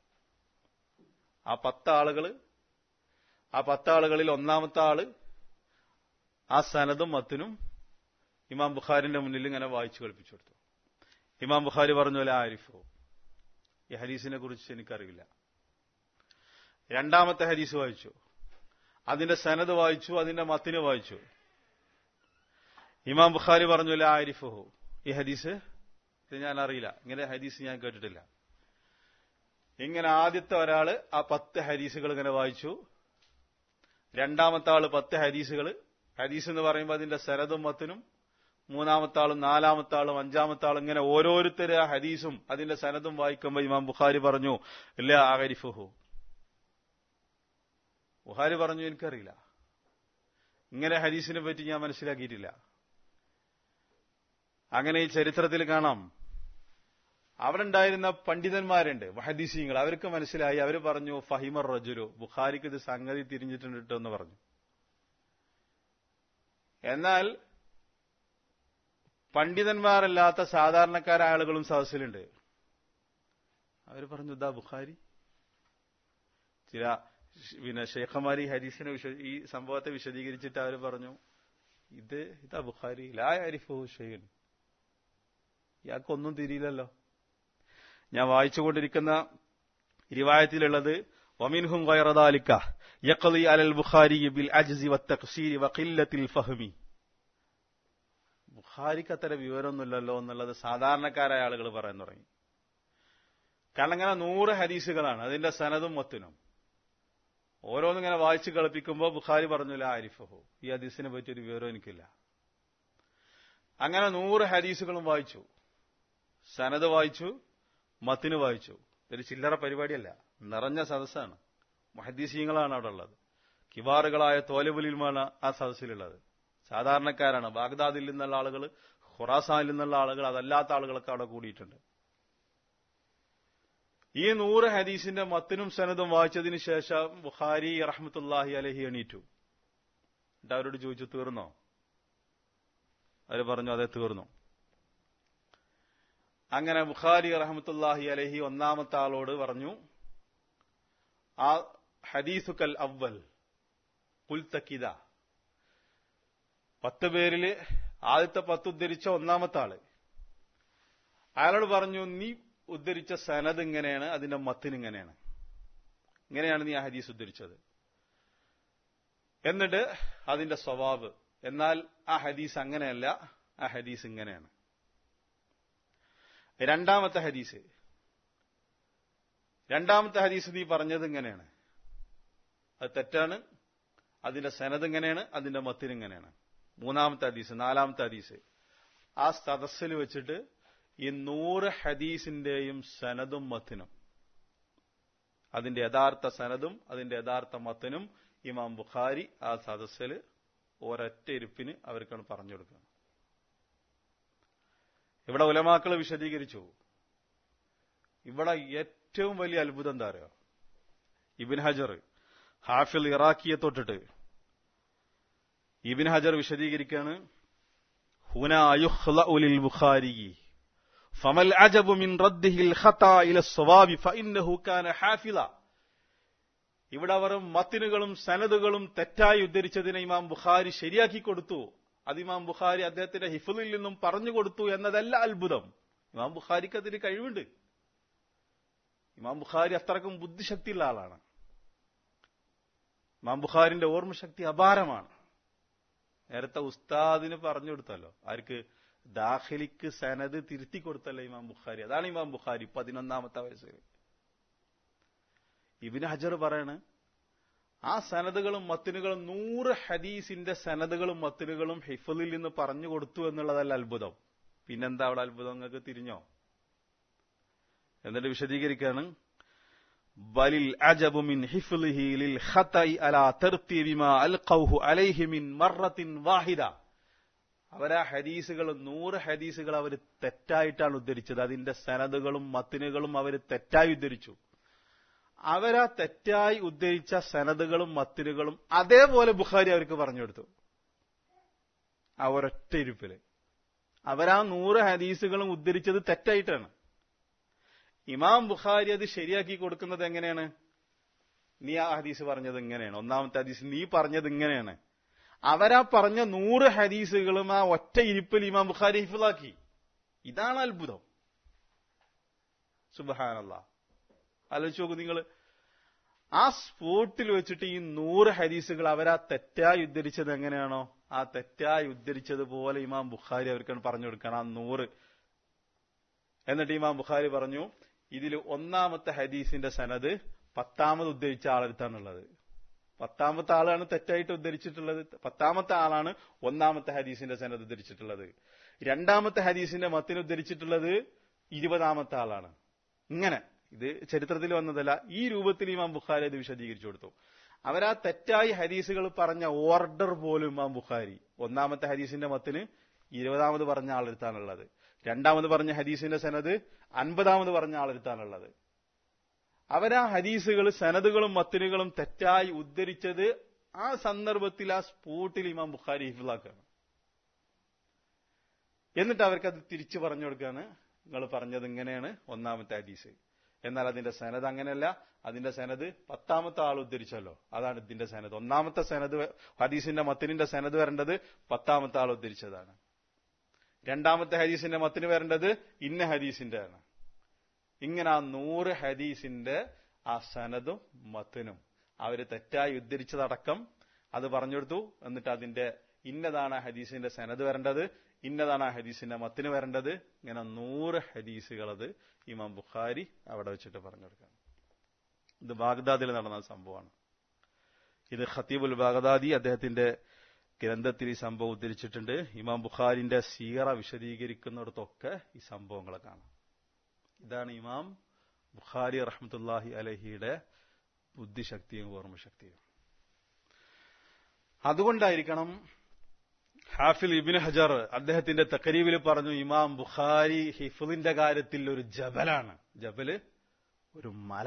ആ പത്ത് ആളുകള് ആ പത്താളുകളിൽ ഒന്നാമത്തെ ആള് ആ സനതും മത്തിനും ഇമാം ബുഖാരിന്റെ മുന്നിൽ ഇങ്ങനെ വായിച്ചു കളിപ്പിച്ചു കൊടുത്തു ഇമാം ബുഖാരി പറഞ്ഞു ലാ ആരിഫുഹു ഈ ഹദീസിനെ കുറിച്ച് എനിക്കറിയില്ല രണ്ടാമത്തെ ഹദീസ് വായിച്ചു അതിന്റെ സനത് വായിച്ചു അതിന്റെ മത്തിന് വായിച്ചു ഇമാം ബുഖാരി പറഞ്ഞു ലാ ആരിഫുഹു ഈ ഹദീസ് ഇത് ഞാൻ അറിയില്ല ഇങ്ങനെ ഹദീസ് ഞാൻ കേട്ടിട്ടില്ല ഇങ്ങനെ ആദ്യത്തെ ഒരാള് ആ പത്ത് ഹദീസുകൾ ഇങ്ങനെ വായിച്ചു രണ്ടാമത്തെ ആള് പത്ത് ഹദീസുകൾ ഹദീസ് എന്ന് പറയുമ്പോൾ അതിന്റെ സരതും മത്തിനും മൂന്നാമത്തെ ആളും നാലാമത്തെ ആളും അഞ്ചാമത്തെ ആളും ഇങ്ങനെ ഓരോരുത്തരും ആ ഹദീസും അതിന്റെ സനതും വായിക്കുമ്പോൾ ഇമാം ബുഖാരി പറഞ്ഞു ഇല്ല ആകരിഫുഹു ബുഖാരി പറഞ്ഞു എനിക്കറിയില്ല ഇങ്ങനെ ഹദീസിനെ പറ്റി ഞാൻ മനസ്സിലാക്കിയിട്ടില്ല അങ്ങനെ ഈ ചരിത്രത്തിൽ കാണാം അവിടെ ഉണ്ടായിരുന്ന പണ്ഡിതന്മാരുണ്ട് മഹദീസീങ്ങൾ അവർക്ക് മനസ്സിലായി അവർ പറഞ്ഞു ഫഹിമർ റജുലു ബുഖാരിക്ക് ഇത് സംഗതി തിരിഞ്ഞിട്ടുണ്ട് കേട്ടോ എന്ന് പറഞ്ഞു എന്നാൽ പണ്ഡിതന്മാരല്ലാത്ത സാധാരണക്കാരായ ആളുകളും സദസ്സിലുണ്ട് അവർ പറഞ്ഞു ഇതാ ബുഖാരി ചില പിന്നെ ഷേഖമാർ ഈ ഹരീസിനെ ഈ സംഭവത്തെ വിശദീകരിച്ചിട്ട് അവർ പറഞ്ഞു ഇത് ഇതാ ബുഖാരി ലാ അരിഫു ഷെയ്ൻ ഇയാൾക്കൊന്നും തിരിയില്ലല്ലോ ഞാൻ വായിച്ചുകൊണ്ടിരിക്കുന്ന റിവായത്തിലുള്ളത് വമിൻഹും ഗൈറദാലിക്ക യഖ്ലി അലൽ ബുഖാരി ബിൽ അജ്സി വത്തഖ്സീരി വഖില്ലത്തിൽ ഫഹ്മി ബുഖാരിക്ക് അത്ര വിവരമൊന്നുമില്ലല്ലോ എന്നുള്ളത് സാധാരണക്കാരായ ആളുകൾ പറയാൻ തുടങ്ങി കാരണം ഇങ്ങനെ നൂറ് ഹദീസുകളാണ് അതിന്റെ സനതും മത്തിനും ഓരോന്നിങ്ങനെ വായിച്ചു കളിപ്പിക്കുമ്പോൾ ബുഖാരി പറഞ്ഞില്ല ആരിഫഹു ഈ ഹദീസിനെ പറ്റിയൊരു വിവരം എനിക്കില്ല അങ്ങനെ നൂറ് ഹദീസുകളും വായിച്ചു സനത് വായിച്ചു മത്തിന് വായിച്ചു ഇതൊരു ചില്ലറ പരിപാടിയല്ല നിറഞ്ഞ സദസ്സാണ് മഹദീസീങ്ങളാണ് അവിടെ ഉള്ളത് കിബാറുകളായ തോലബുലിൽമാണ് ആ സദസ്സിലുള്ളത് സാധാരണക്കാരാണ് ബാഗ്ദാദിൽ നിന്നുള്ള ആളുകൾ ഖുറാസാനിൽ നിന്നുള്ള ആളുകൾ അതല്ലാത്ത ആളുകളൊക്കെ അവിടെ കൂടിയിട്ടുണ്ട് ഈ നൂറ് ഹദീസിന്റെ മത്തിനും സനതും വായിച്ചതിന് ശേഷം ബുഖാരി റഹ്മത്തുല്ലാഹി അലഹി എണീറ്റു എന്നിട്ട് അവരോട് ചോദിച്ചു തീർന്നോ അവർ പറഞ്ഞു അതെ തീർന്നു അങ്ങനെ ബുഖാരി റഹ്മത്തുല്ലാഹി അലഹി ഒന്നാമത്തെ ആളോട് പറഞ്ഞു ആ ഹദീസുക്കൽ അവൽ പുൽത്തക്കിത പത്ത് പേരില് ആദ്യത്തെ പത്ത് ഉദ്ധരിച്ച ഒന്നാമത്തെ ആള് അയാളോട് പറഞ്ഞു നീ ഉദ്ധരിച്ച സനത് ഇങ്ങനെയാണ് അതിന്റെ മത്തിന് ഇങ്ങനെയാണ് ഇങ്ങനെയാണ് നീ ആ ഹദീസ് ഉദ്ധരിച്ചത് എന്നിട്ട് അതിന്റെ സ്വഭാവ് എന്നാൽ ആ ഹദീസ് അങ്ങനെയല്ല ആ ഹദീസ് ഇങ്ങനെയാണ് രണ്ടാമത്തെ ഹദീസ് രണ്ടാമത്തെ ഹദീസ് നീ പറഞ്ഞത് ഇങ്ങനെയാണ് അത് തെറ്റാണ് അതിന്റെ സനത് ഇങ്ങനെയാണ് അതിന്റെ മത്തിന് ഇങ്ങനെയാണ് മൂന്നാമത്തെ ഹദീസ് നാലാമത്തെ ഹദീസ് ആ സദസ്സിൽ വെച്ചിട്ട് ഈ നൂറ് ഹദീസിന്റെയും സനതും മത്തിനും അതിന്റെ യഥാർത്ഥ സനതും അതിന്റെ യഥാർത്ഥ മത്തിനും ഇമാം ബുഖാരി ആ സദസ്സിൽ ഒരൊറ്റ ഇരിപ്പിന് അവർക്കാണ് പറഞ്ഞു കൊടുക്കുന്നത് ഇവിടെ ഉലമാക്കൾ വിശദീകരിച്ചു ഇവിടെ ഏറ്റവും വലിയ അത്ഭുതം എന്താ അറിയോ ഇബിൻ ഹജർ ഹാഫിൽ ഇറാഖിയെ തൊട്ടിട്ട് ഇബിൻ ഹജർ വിശദീകരിക്കാണ് ഹുന യുഖ്ലഉ ബുഖാരി ഫമൽ അജബു മിൻ റദ്ദിഹിൽ ഖതാ ഇല സ്വവാബി ഫഇന്നഹു കാന ഹാഫിള ഇവിടെ അവർ മത്തിനുകളും സനദുകളും തെറ്റായി ഉദ്ധരിച്ചതിനെ ഇമാം ബുഖാരി ശരിയാക്കി കൊടുത്തു അത് ഇമാം ബുഖാരി അദ്ദേഹത്തിന്റെ ഹിഫുലിൽ നിന്നും പറഞ്ഞു കൊടുത്തു എന്നതല്ല അത്ഭുതം ഇമാം ബുഖാരിക്ക് അതിന് കഴിവുണ്ട് ഇമാം ബുഖാരി അത്രക്കും ബുദ്ധിശക്തിയുള്ള ആളാണ് ഇമാം ബുഖാരിന്റെ ഓർമ്മശക്തി അപാരമാണ് നേരത്തെ ഉസ്താദിന് പറഞ്ഞു കൊടുത്തല്ലോ ആർക്ക് ദാഖലിക്ക് സനത് തിരുത്തി കൊടുത്തല്ലോ ഇമാം ബുഖാരി അതാണ് ഇമാം ബുഖാരി പതിനൊന്നാമത്തെ വയസ്സിൽ ഇബിന് ഹജർ പറയാണ് ആ സനദുകളും മത്തിനുകളും നൂറ് ഹദീസിന്റെ സനദുകളും മത്തിനുകളും ഹിഫലിൽ നിന്ന് പറഞ്ഞു കൊടുത്തു എന്നുള്ളതല്ല അത്ഭുതം പിന്നെന്താ അവിടെ അത്ഭുതം നിങ്ങൾക്ക് തിരിഞ്ഞോ എന്നിട്ട് വിശദീകരിക്കാണ് ബലിൽ അജബു മിൻ ഹിഫ്ലിഹി ലിൽ ഖതഇ അലാ തർത്തീബി മാ അൽഖൗഹു അലൈഹി മിൻ മറത്തിൻ വാഹിദ അവരാ ഹദീസുകൾ നൂറ് ഹദീസുകൾ അവർ തെറ്റായിട്ടാണ് ഉദ്ധരിച്ചത് അതിന്റെ സനദുകളും മത്തിനുകളും അവർ തെറ്റായി ഉദ്ധരിച്ചു അവരാ തെറ്റായി ഉദ്ധരിച്ച സനദുകളും മത്തിനുകളും അതേപോലെ ബുഖാരി അവർക്ക് പറഞ്ഞു കൊടുത്തു ആ ഒരൊറ്റ ഇരിപ്പില് അവരാ നൂറ് ഹദീസുകളും ഉദ്ധരിച്ചത് തെറ്റായിട്ടാണ് ഇമാം ബുഖാരി അത് ശരിയാക്കി കൊടുക്കുന്നത് എങ്ങനെയാണ് നീ ആ ഹദീസ് പറഞ്ഞത് ഇങ്ങനെയാണ് ഒന്നാമത്തെ ഹദീസ് നീ പറഞ്ഞത് ഇങ്ങനെയാണ് അവരാ പറഞ്ഞ നൂറ് ഹദീസുകളും ആ ഒറ്റ ഇരിപ്പിൽ ഇമാം ബുഖാരി ഹിഫിലാക്കി ഇതാണ് അത്ഭുതം സുബഹാനല്ല ആലോചിച്ച് നോക്കൂ നിങ്ങൾ ആ സ്പോട്ടിൽ വെച്ചിട്ട് ഈ നൂറ് ഹദീസുകൾ അവരാ തെറ്റായി ഉദ്ധരിച്ചത് എങ്ങനെയാണോ ആ തെറ്റായി ഉദ്ധരിച്ചതുപോലെ ഇമാം ബുഖാരി അവർക്കാണ് പറഞ്ഞു കൊടുക്കണം ആ നൂറ് എന്നിട്ട് ഇമാം ബുഖാരി പറഞ്ഞു ഇതിൽ ഒന്നാമത്തെ ഹദീസിന്റെ സനത് പത്താമത് ഉദ്ധരിച്ച ആളെടുത്താണുള്ളത് പത്താമത്തെ ആളാണ് തെറ്റായിട്ട് ഉദ്ധരിച്ചിട്ടുള്ളത് പത്താമത്തെ ആളാണ് ഒന്നാമത്തെ ഹദീസിന്റെ സനത് ഉദ്ധരിച്ചിട്ടുള്ളത് രണ്ടാമത്തെ ഹദീസിന്റെ മത്തിന് ഉദ്ധരിച്ചിട്ടുള്ളത് ഇരുപതാമത്തെ ആളാണ് ഇങ്ങനെ ഇത് ചരിത്രത്തിൽ വന്നതല്ല ഈ രൂപത്തിൽ ഇമാം ബുഖാരി അത് വിശദീകരിച്ചു കൊടുത്തു അവരാ തെറ്റായി ഹദീസുകൾ പറഞ്ഞ ഓർഡർ പോലും ഇമാം ബുഖാരി ഒന്നാമത്തെ ഹദീസിന്റെ മത്തിന് ഇരുപതാമത് പറഞ്ഞ ആളെടുത്താണുള്ളത് രണ്ടാമത് പറഞ്ഞ ഹദീസിന്റെ സനത് അൻപതാമത് പറഞ്ഞ ആളെടുത്താണുള്ളത് അവരാ ഹദീസുകൾ സനദുകളും മത്തിനുകളും തെറ്റായി ഉദ്ധരിച്ചത് ആ സന്ദർഭത്തിൽ ആ സ്പോട്ടിൽ ഇമാം ബുഖാരി ഹിഫിലാക്കാണ് എന്നിട്ട് അവർക്ക് അത് തിരിച്ചു പറഞ്ഞു കൊടുക്കുകയാണ് നിങ്ങൾ പറഞ്ഞത് ഇങ്ങനെയാണ് ഒന്നാമത്തെ ഹദീസ് എന്നാൽ അതിന്റെ സനത് അങ്ങനെയല്ല അതിന്റെ സനത് പത്താമത്തെ ആൾ ഉദ്ധരിച്ചല്ലോ അതാണ് ഇതിന്റെ സനത് ഒന്നാമത്തെ സനത് ഹദീസിന്റെ മത്തിനിന്റെ സനത് വരേണ്ടത് പത്താമത്തെ ആൾ ഉദ്ധരിച്ചതാണ് രണ്ടാമത്തെ ഹദീസിന്റെ മത്തിന് വരേണ്ടത് ഇന്ന ഹദീസിന്റെ ആണ് ഇങ്ങനെ ആ നൂറ് ഹദീസിന്റെ ആ സനതും മത്തിനും അവര് തെറ്റായി ഉദ്ധരിച്ചതടക്കം അത് പറഞ്ഞെടുത്തു എന്നിട്ട് അതിന്റെ ഇന്നതാണ് ആ ഹദീസിന്റെ സനത് വരേണ്ടത് ഇന്നതാണ് ആ ഹദീസിന്റെ മത്തിന് വരേണ്ടത് ഇങ്ങനെ നൂറ് ഹദീസുകൾ അത് ഇമാം ബുഖാരി അവിടെ വെച്ചിട്ട് പറഞ്ഞു കൊടുക്കണം ഇത് ബാഗ്ദാദിൽ നടന്ന സംഭവമാണ് ഇത് ഖത്തീബുൽ ബാഗ്ദാദി അദ്ദേഹത്തിന്റെ ഗ്രന്ഥത്തിൽ ഈ സംഭവം ഉദ്ധരിച്ചിട്ടുണ്ട് ഇമാം ബുഖാരിന്റെ സീറ വിശദീകരിക്കുന്നിടത്തൊക്കെ ഈ സംഭവങ്ങളെ കാണാം ഇതാണ് ഇമാം ബുഖാരി റഹ്മത്തുല്ലാഹി അലഹിയുടെ ബുദ്ധിശക്തിയും ഓർമ്മശക്തിയും അതുകൊണ്ടായിരിക്കണം ഹാഫിൽ ഇബിൻ ഹജർ അദ്ദേഹത്തിന്റെ തക്കരീവിൽ പറഞ്ഞു ഇമാം ബുഖാരി ഹിഫുലിന്റെ കാര്യത്തിൽ ഒരു ജബലാണ് ജബല് ഒരു മല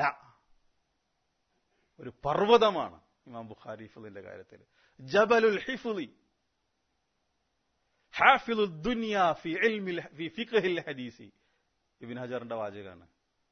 ഒരു പർവ്വതമാണ് ഇമാം ബുഖാരി ഹിഫുലിന്റെ കാര്യത്തിൽ ജബലുൽ ഹിഫുലി ഹാഫിലു ദുനിയ ഫി ഇൽമിൽ ഫി ഫിഖ്ഹിൽ ഹദീസി ഇബിൻ ഹജറിന്റെ വാചകമാണ്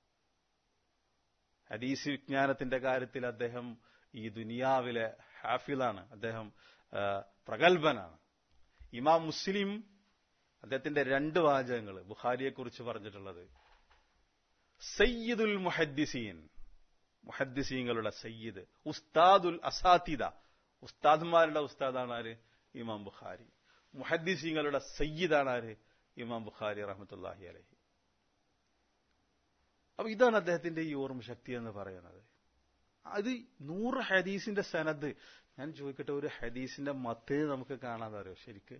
ഹദീസ് വിജ്ഞാനത്തിന്റെ കാര്യത്തിൽ അദ്ദേഹം ഈ ദുനിയാവിലെ ഹാഫിലാണ് അദ്ദേഹം പ്രഗത്ഭനാണ് ഇമാം മുസ്ലിം അദ്ദേഹത്തിന്റെ രണ്ട് വാചകങ്ങൾ ബുഖാരിയെ കുറിച്ച് പറഞ്ഞിട്ടുള്ളത് സയ്യിദുൽ മുഹദ്ദിസീൻ മുഹദ്ദിസീങ്ങളുടെ സയ്യിദ് ഉസ്താദുൽ അസാത്തിദ ഉസ്താദ്മാരുടെ ഉസ്താദാണ് ആര് ഇമാം ബുഖാരി മുഹദ്ദിസീങ്ങളുടെ സയ്യിദാണ് ആര് ഇമാം ബുഖാരി റഹ്മത്തുല്ലാഹി അലഹി അപ്പൊ ഇതാണ് അദ്ദേഹത്തിന്റെ ഈ ഓർമ്മ ശക്തി എന്ന് പറയുന്നത് അത് നൂറ് ഹദീസിന്റെ സനദ് ഞാൻ ചോദിക്കട്ടെ ഒരു ഹദീസിന്റെ മത്ത് നമുക്ക് കാണാതെ അറിയോ ശരിക്ക്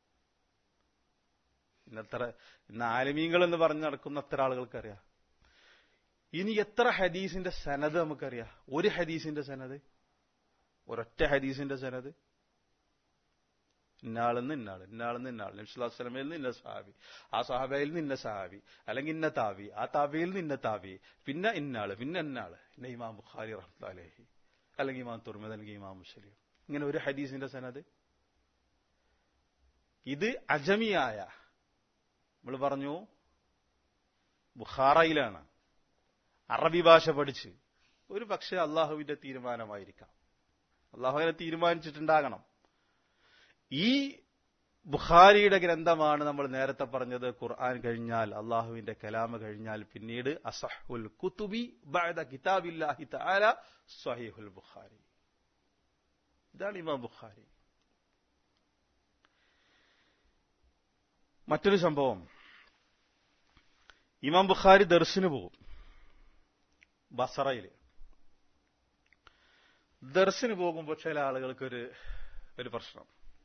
ഇന്നത്ര ഇന്ന് ആലമീങ്ങൾ എന്ന് പറഞ്ഞ് നടക്കുന്ന എത്ര ആളുകൾക്കറിയാം ഇനി എത്ര ഹദീസിന്റെ സനത് നമുക്കറിയാം ഒരു ഹദീസിന്റെ സനത് ഒരൊറ്റ ഹദീസിന്റെ സനത് ഇന്നാളെന്ന് ഇന്നാൾ ഇന്നാളെന്ന് ഇന്നാൾ നബ്സുല്ലാ സ്വലമയിൽ നിന്ന് ഇന്ന സഹാബി ആ സഹാബയിൽ നിന്ന് ഇന്ന സഹാബി അല്ലെങ്കിൽ ഇന്ന താവി ആ താവിയിൽ നിന്ന് ഇന്ന താവി പിന്നെ ഇന്നാള് പിന്നെ ഇന്നാള് പിന്നെ ഇമാം ബുഖാരി റഹ്മത്തുല്ലാഹി അല്ലെങ്കിൽ ഇമാം തുർമദ് അല്ലെങ്കിൽ ഇമാം മുസ്ലിം ഇങ്ങനെ ഒരു ഹദീസിന്റെ സനത് ഇത് അജമിയായ നമ്മൾ പറഞ്ഞു ബുഖാറയിലാണ് അറബി ഭാഷ പഠിച്ച് ഒരു പക്ഷേ അള്ളാഹുവിന്റെ തീരുമാനമായിരിക്കാം അള്ളാഹുവിനെ തീരുമാനിച്ചിട്ടുണ്ടാകണം ഈ ബുഖാരിയുടെ ഗ്രന്ഥമാണ് നമ്മൾ നേരത്തെ പറഞ്ഞത് ഖുർആൻ കഴിഞ്ഞാൽ അള്ളാഹുവിന്റെ കലാമ കഴിഞ്ഞാൽ പിന്നീട് അസഹുൽ കുത്തുബി ബഅദ കിതാബില്ലാഹി തആല സ്വഹീഹുൽ ബുഖാരി ഇതാണ് ഇമാം ബുഖാരി മറ്റൊരു സംഭവം ഇമാം ബുഖാരി ദർശന് പോകും ബസറയില് ദർശന് പോകുമ്പോൾ ചില ആളുകൾക്കൊരു ഒരു പ്രശ്നം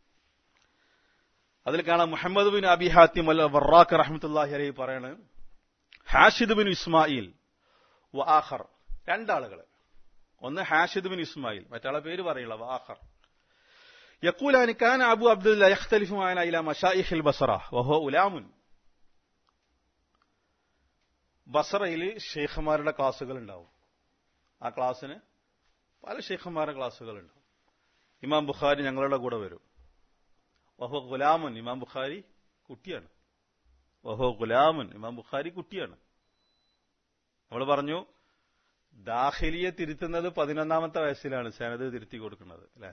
അതിൽ കാണാം മുഹമ്മദ് ബിൻ അബി ഹാത്തിം അൽ വറാഖ് റഹ്മത്തുല്ലാഹി അലൈഹി പറയാണ് ഹാഷിദ് ബിൻ ഇസ്മായിൽ വാഖർ രണ്ടാളുകൾ ഒന്ന് ഹാഷിദ് ബിൻ ഇസ്മായിൽ മറ്റാളെ പേര് പറയില്ല വാഖർ يقولان كان أبو عبد الله يختلف معنا إلى مشايخ البصرة وهو أولام ബസറയിൽ ഷെയ്ഖന്മാരുടെ ക്ലാസ്സുകൾ ഉണ്ടാവും ആ ക്ലാസ്സിന് പല ഷെയ്ഖന്മാരുടെ ക്ലാസ്സുകൾ ഉണ്ടാവും ഇമാം ബുഖാരി ഞങ്ങളുടെ കൂടെ വരും വഹോ ഗുലാമൻ ഇമാം ബുഖാരി കുട്ടിയാണ് വഹോ ഗുലാമൻ ഇമാം ബുഖാരി കുട്ടിയാണ് നമ്മൾ പറഞ്ഞു ദാഖിലിയെ തിരുത്തുന്നത് പതിനൊന്നാമത്തെ വയസ്സിലാണ് സനത് തിരുത്തി കൊടുക്കുന്നത് അല്ലേ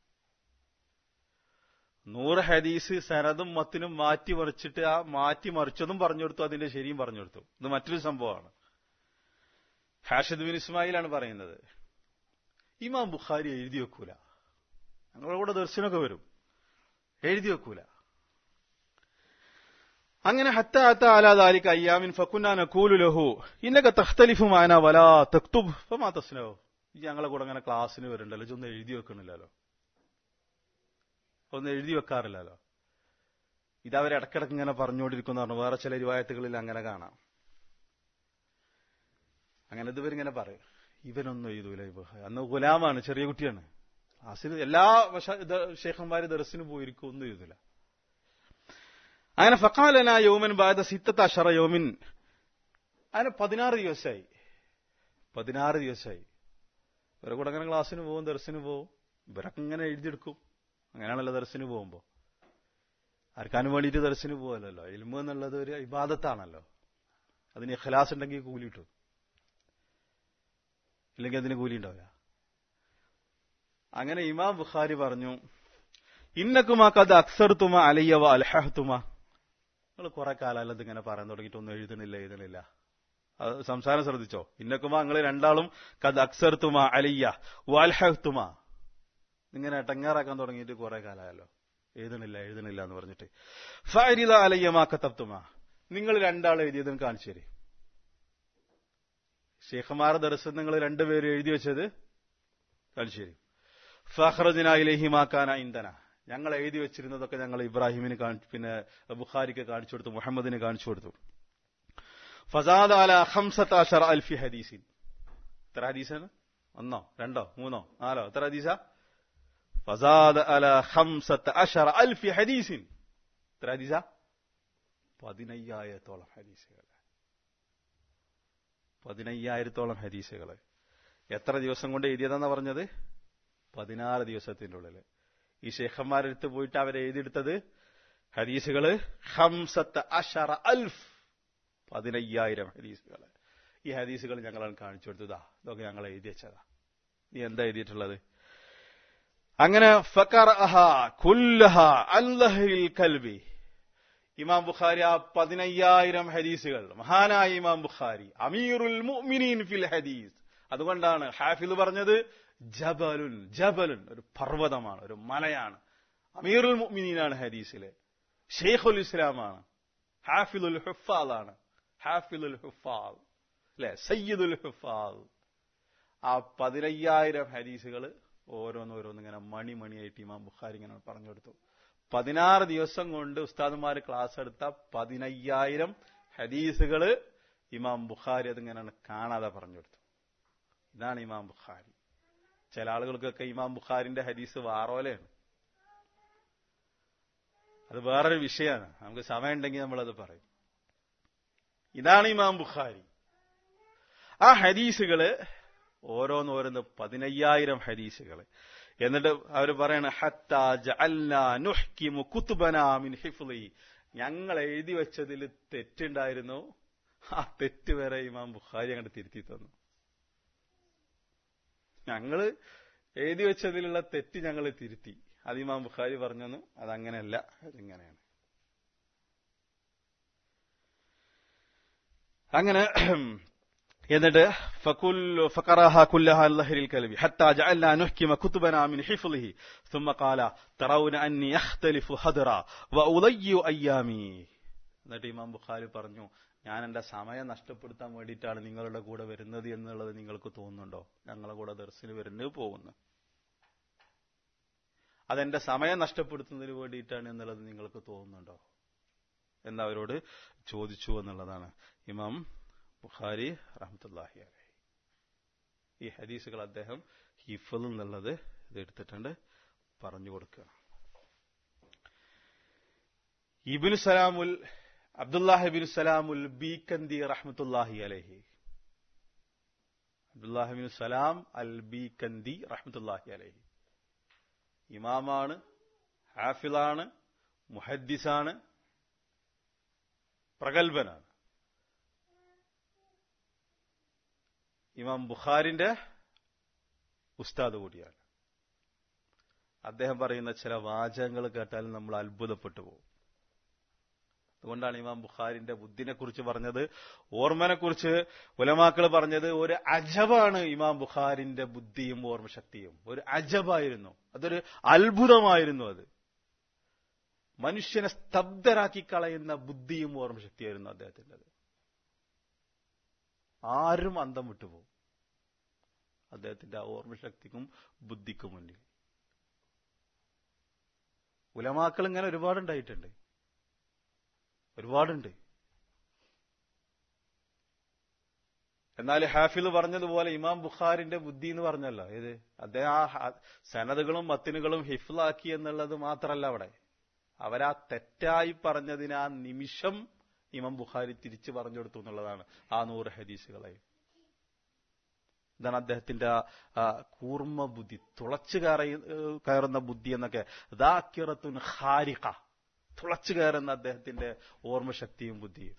നൂറ് ഹദീസ് സനതും മത്തിനും മാറ്റി മറിച്ചിട്ട് ആ മാറ്റി മറിച്ചതും പറഞ്ഞു കൊടുത്തു അതിന്റെ ശരിയും പറഞ്ഞു കൊടുത്തു ഇത് മറ്റൊരു സംഭവമാണ് ഹാഷിദ് ബിൻ ഇസ്മായിലാണ് പറയുന്നത് ഇമാം ബുഖാരി എഴുതി വെക്കൂല ഞങ്ങളുടെ കൂടെ ദർശനമൊക്കെ വരും എഴുതി വെക്കൂല അങ്ങനെ ഹത്ത ഹത്ത അലാദാലിക്ക് അയ്യാമിൻ ഫക്കുന്നാന കൂലു ലഹു ഇന്നൊക്കെ തഖ്തലിഫു മാന വലാ തക്തുബ് ഫമാ തസ്നോ ഞങ്ങളെ കൂടെ അങ്ങനെ ക്ലാസ്സിന് വരുന്നുണ്ടല്ലോ ഇതൊന്നും എഴുതി വെക്കണില്ലല്ലോ ഒന്നും എഴുതി വെക്കാറില്ലല്ലോ ഇതവർ ഇടക്കിടക്ക് ഇങ്ങനെ പറഞ്ഞുകൊണ്ടിരിക്കുന്ന പറഞ്ഞു വേറെ ചില രൂപായത്തുകളിൽ അങ്ങനെ കാണാം അങ്ങനെ ഇതുവരിങ്ങനെ പറയും ഇവനൊന്നും എഴുതൂല ഇവ അന്ന് ഗുലാമാണ് ചെറിയ കുട്ടിയാണ് ക്ലാസ്സിന് എല്ലാ ഷേഖന്മാര് ദർശന് പോയിരിക്കും ഒന്നും എഴുതൂല അങ്ങനെ ഫക്കാലന യോമൻ ബാധ സിത്തത്ത് അഷറ യോമിൻ അങ്ങനെ പതിനാറ് ദിവസമായി പതിനാറ് ദിവസമായി ഇവരെ കൂടെ അങ്ങനെ ക്ലാസ്സിന് പോകും ദർശന് പോകും ഇവരൊക്കെ ഇങ്ങനെ എഴുതിയെടുക്കും അങ്ങനെയാണല്ലോ ദർശന് പോകുമ്പോ ആർക്കാനും വേണ്ടിയിട്ട് ദർശന് പോകലല്ലോ ഇൽമു എന്നുള്ളത് ഒരു ഇബാദത്താണല്ലോ അതിന് ഇഖലാസ് ഉണ്ടെങ്കിൽ കൂലി കിട്ടും ഇല്ലെങ്കിൽ അതിന് കൂലി ഉണ്ടാവില്ല അങ്ങനെ ഇമാം ബുഖാരി പറഞ്ഞു ഇന്നക്കുമാ കഥ അക്സർത്തുമ അലയ്യവ അൽഹത്തുമ നിങ്ങൾ കുറെ കാലം ഇതിങ്ങനെ പറയാൻ തുടങ്ങിയിട്ട് ഒന്നും എഴുതണില്ല എഴുതണില്ല അത് സംസാരം ശ്രദ്ധിച്ചോ ഇന്നക്കുമാ നിങ്ങൾ രണ്ടാളും കഥ അക്സർത്തുമ അലയ്യ വാൽഹത്തുമ ഇങ്ങനെ ടങ്ങാറാക്കാൻ തുടങ്ങിയിട്ട് കുറെ കാലമായല്ലോ എഴുതണില്ല എഴുതണില്ല എന്ന് പറഞ്ഞിട്ട് ഫരിത അലയ്യമാക്കത്തപ്തുമ നിങ്ങൾ രണ്ടാൾ എഴുതിയതും കാണിച്ചു തരും ഷേഖമാർ ദർശനം നിങ്ങൾ രണ്ടുപേരും എഴുതി വെച്ചത് കാണിച്ചു തരും ഫഹ്റജിനായിലേഹിമാക്കാന ഇന്ധന ഞങ്ങൾ എഴുതി വെച്ചിരുന്നതൊക്കെ ഞങ്ങൾ ഇബ്രാഹിമിന് പിന്നെ ബുഖാരിക്ക് കാണിച്ചു കൊടുത്തു മുഹമ്മദിന് കാണിച്ചു കൊടുത്തു ഫസാദ് അല ഹംസത്ത് അഷർ അൽഫി ഹദീസിൻ എത്ര ഹദീസാണ് ഒന്നോ രണ്ടോ മൂന്നോ നാലോ എത്ര ഹദീസ ഫസാദ് അല ഹംസത്ത് അഷർ അൽഫി ഹദീസിൻ എത്ര ഹദീസ പതിനയ്യായിരത്തോളം ഹദീസുകൾ പതിനയ്യായിരത്തോളം ഹദീസുകൾ എത്ര ദിവസം കൊണ്ട് എഴുതിയതെന്നാ പറഞ്ഞത് പതിനാറ് ദിവസത്തിന്റെ ഉള്ളില് ഈ ഷേഖന്മാരെടുത്ത് പോയിട്ട് അവരെ എഴുതിയെടുത്തത് ഹദീസുകള് ഹംസത്ത് അഷറ അൽഫ് പതിനയ്യായിരം ഹദീസുകൾ ഈ ഹദീസുകൾ ഞങ്ങളാണ് കാണിച്ചു കൊടുത്തതാ ഇതൊക്കെ ഞങ്ങൾ എഴുതി വെച്ചതാ നീ എന്താ എഴുതിയിട്ടുള്ളത് അങ്ങനെ ഫക്കർ കുല്ലഹ അല്ലഹിൽ കൽവി ഇമാം ബുഖാരി ആ പതിനയ്യായിരം ഹദീസുകൾ മഹാനായ ഇമാം ബുഖാരി അമീറുൽ മുഅ്മിനീൻ ഫിൽ ഹദീസ് അതുകൊണ്ടാണ് ഹാഫിദ് പറഞ്ഞത് ജബലുൻ ജബലുൻ ഒരു പർവ്വതമാണ് ഒരു മലയാണ് അമീറുൽ മുഅ്മിനീനാണ് ഹദീസിലെ ഷെയ്ഖുൽ ഇസ്ലാമാണ് ഹാഫിദുൽ ഹുഫാദാണ് ഹാഫിദുൽ ഹുഫാൽ അല്ലെ സയ്യിദുൽ ഹുഫാൽ ആ പതിനയ്യായിരം ഹദീസുകൾ ഓരോന്നോരോന്ന് ഇങ്ങനെ മണിമണിയായിട്ട് ഇമാം ബുഖാരി ഇങ്ങനെ പറഞ്ഞു കൊടുത്തു പതിനാറ് ദിവസം കൊണ്ട് ഉസ്താദുമാർ ക്ലാസ് എടുത്ത പതിനയ്യായിരം ഹദീസുകൾ ഇമാം ബുഖാരി അതിങ്ങനെ കാണാതെ പറഞ്ഞു കൊടുത്തു ഇതാണ് ഇമാം ബുഖാരി ചില ആളുകൾക്കൊക്കെ ഇമാം ബുഖാരിന്റെ ഹദീസ് വാറോലയാണ് അത് വേറൊരു വിഷയമാണ് നമുക്ക് സമയമുണ്ടെങ്കിൽ നമ്മളത് പറയും ഇതാണ് ഇമാം ബുഖാരി ആ ഹദീസുകള് ഓരോന്നോരോന്ന് പതിനയ്യായിരം ഹദീസുകൾ എന്നിട്ട് അവർ പറയണ ഞങ്ങൾ എഴുതി വെച്ചതിൽ തെറ്റുണ്ടായിരുന്നു ആ തെറ്റ് വരെ ഇമാം ബുഖാരി അങ്ങോട്ട് തിരുത്തി തന്നു ഞങ്ങള് എഴുതി വെച്ചതിലുള്ള തെറ്റ് ഞങ്ങൾ തിരുത്തി അത് ഇമാം ബുഖാരി പറഞ്ഞു അതങ്ങനെയല്ല അതിങ്ങനെയാണ് അങ്ങനെ എന്നിട്ട് فقرأها كلها اللهر الكلبي حتى جعلنا نحكم كتبنا من حفظه ثم قال ترون أني أختلف هدرا وأضيع أيامي എന്നിട്ട് ഇമാം ബുഖാരി പറഞ്ഞു ഞാൻ എന്റെ സമയം നഷ്ടപ്പെടുത്താൻ വേണ്ടിയിട്ടാണ് നിങ്ങളുടെ കൂടെ വരുന്നത് എന്നുള്ളത് നിങ്ങൾക്ക് തോന്നുന്നുണ്ടോ ഞങ്ങളെ കൂടെ ദർശനം വരുന്നത് പോകുന്നു അതെന്റെ സമയം നഷ്ടപ്പെടുത്തുന്നതിന് വേണ്ടിയിട്ടാണ് എന്നുള്ളത് നിങ്ങൾക്ക് തോന്നുന്നുണ്ടോ എന്നവരോട് ചോദിച്ചു എന്നുള്ളതാണ് ഇമാം ബുഖാരി റഹ്മത്തുല്ലാഹി അലൈഹി ഈ ഹദീസുകൾ അദ്ദേഹം ഹിഫൽ എന്നുള്ളത് ഇത് എടുത്തിട്ടുണ്ട് പറഞ്ഞു കൊടുക്കുക ഇബിനു സലാമുൽ അബ്ദുല്ലാഹിബിൻ സലാമുൽ ബീക്കന്തി റഹ്മത്തുല്ലാഹി അലൈഹി അബ്ദുല്ലാഹിബിൻ സലാം അൽ ബീക്കന്തി റഹ്മത്തുല്ലാഹി അലൈഹി ഇമാമാണ് ഹാഫിളാണ് മുഹദ്ദിസാണ് പ്രഗത്ഭനാണ് ഇമാം ബുഖാരിന്റെ ഉസ്താദ് കൂടിയാണ് അദ്ദേഹം പറയുന്ന ചില വാചകങ്ങൾ കേട്ടാൽ നമ്മൾ അത്ഭുതപ്പെട്ടു പോകും അതുകൊണ്ടാണ് ഇമാം ബുഖാരിന്റെ ബുദ്ധിനെ കുറിച്ച് പറഞ്ഞത് ഓർമ്മനെ കുറിച്ച് ഉലമാക്കൾ പറഞ്ഞത് ഒരു അജബാണ് ഇമാം ബുഖാരിന്റെ ബുദ്ധിയും ഓർമ്മശക്തിയും ഒരു അജബായിരുന്നു അതൊരു അത്ഭുതമായിരുന്നു അത് മനുഷ്യനെ സ്തബ്ധരാക്കി കളയുന്ന ബുദ്ധിയും ഓർമ്മശക്തിയായിരുന്നു അദ്ദേഹത്തിൻ്റെത് ആരും അന്തം വിട്ടുപോകും അദ്ദേഹത്തിന്റെ ആ ഓർമ്മശക്തിക്കും ബുദ്ധിക്കും മുന്നിൽ ഉലമാക്കൾ ഇങ്ങനെ ഒരുപാടുണ്ടായിട്ടുണ്ട് ഒരുപാടുണ്ട് എന്നാൽ ഹാഫിൽ പറഞ്ഞതുപോലെ ഇമാം ബുഖാരിന്റെ ബുദ്ധി എന്ന് പറഞ്ഞല്ലോ ഏത് അദ്ദേഹം ആ സനതുകളും മത്തിനുകളും ഹിഫ്ലാക്കി എന്നുള്ളത് മാത്രമല്ല അവിടെ അവരാ തെറ്റായി പറഞ്ഞതിന് ആ നിമിഷം ഇമാം ബുഖാരി തിരിച്ചു പറഞ്ഞു കൊടുത്തു എന്നുള്ളതാണ് ആ നൂറ് ഹദീസുകളെ ഇതാണ് അദ്ദേഹത്തിന്റെ ആ കൂർമ്മ ബുദ്ധി തുളച്ചു കയറി കയറുന്ന ബുദ്ധി എന്നൊക്കെ ദാക്കിറത്തുൻ ഹാരിക തുളച്ചു കയറുന്ന അദ്ദേഹത്തിന്റെ ഓർമ്മശക്തിയും ബുദ്ധിയും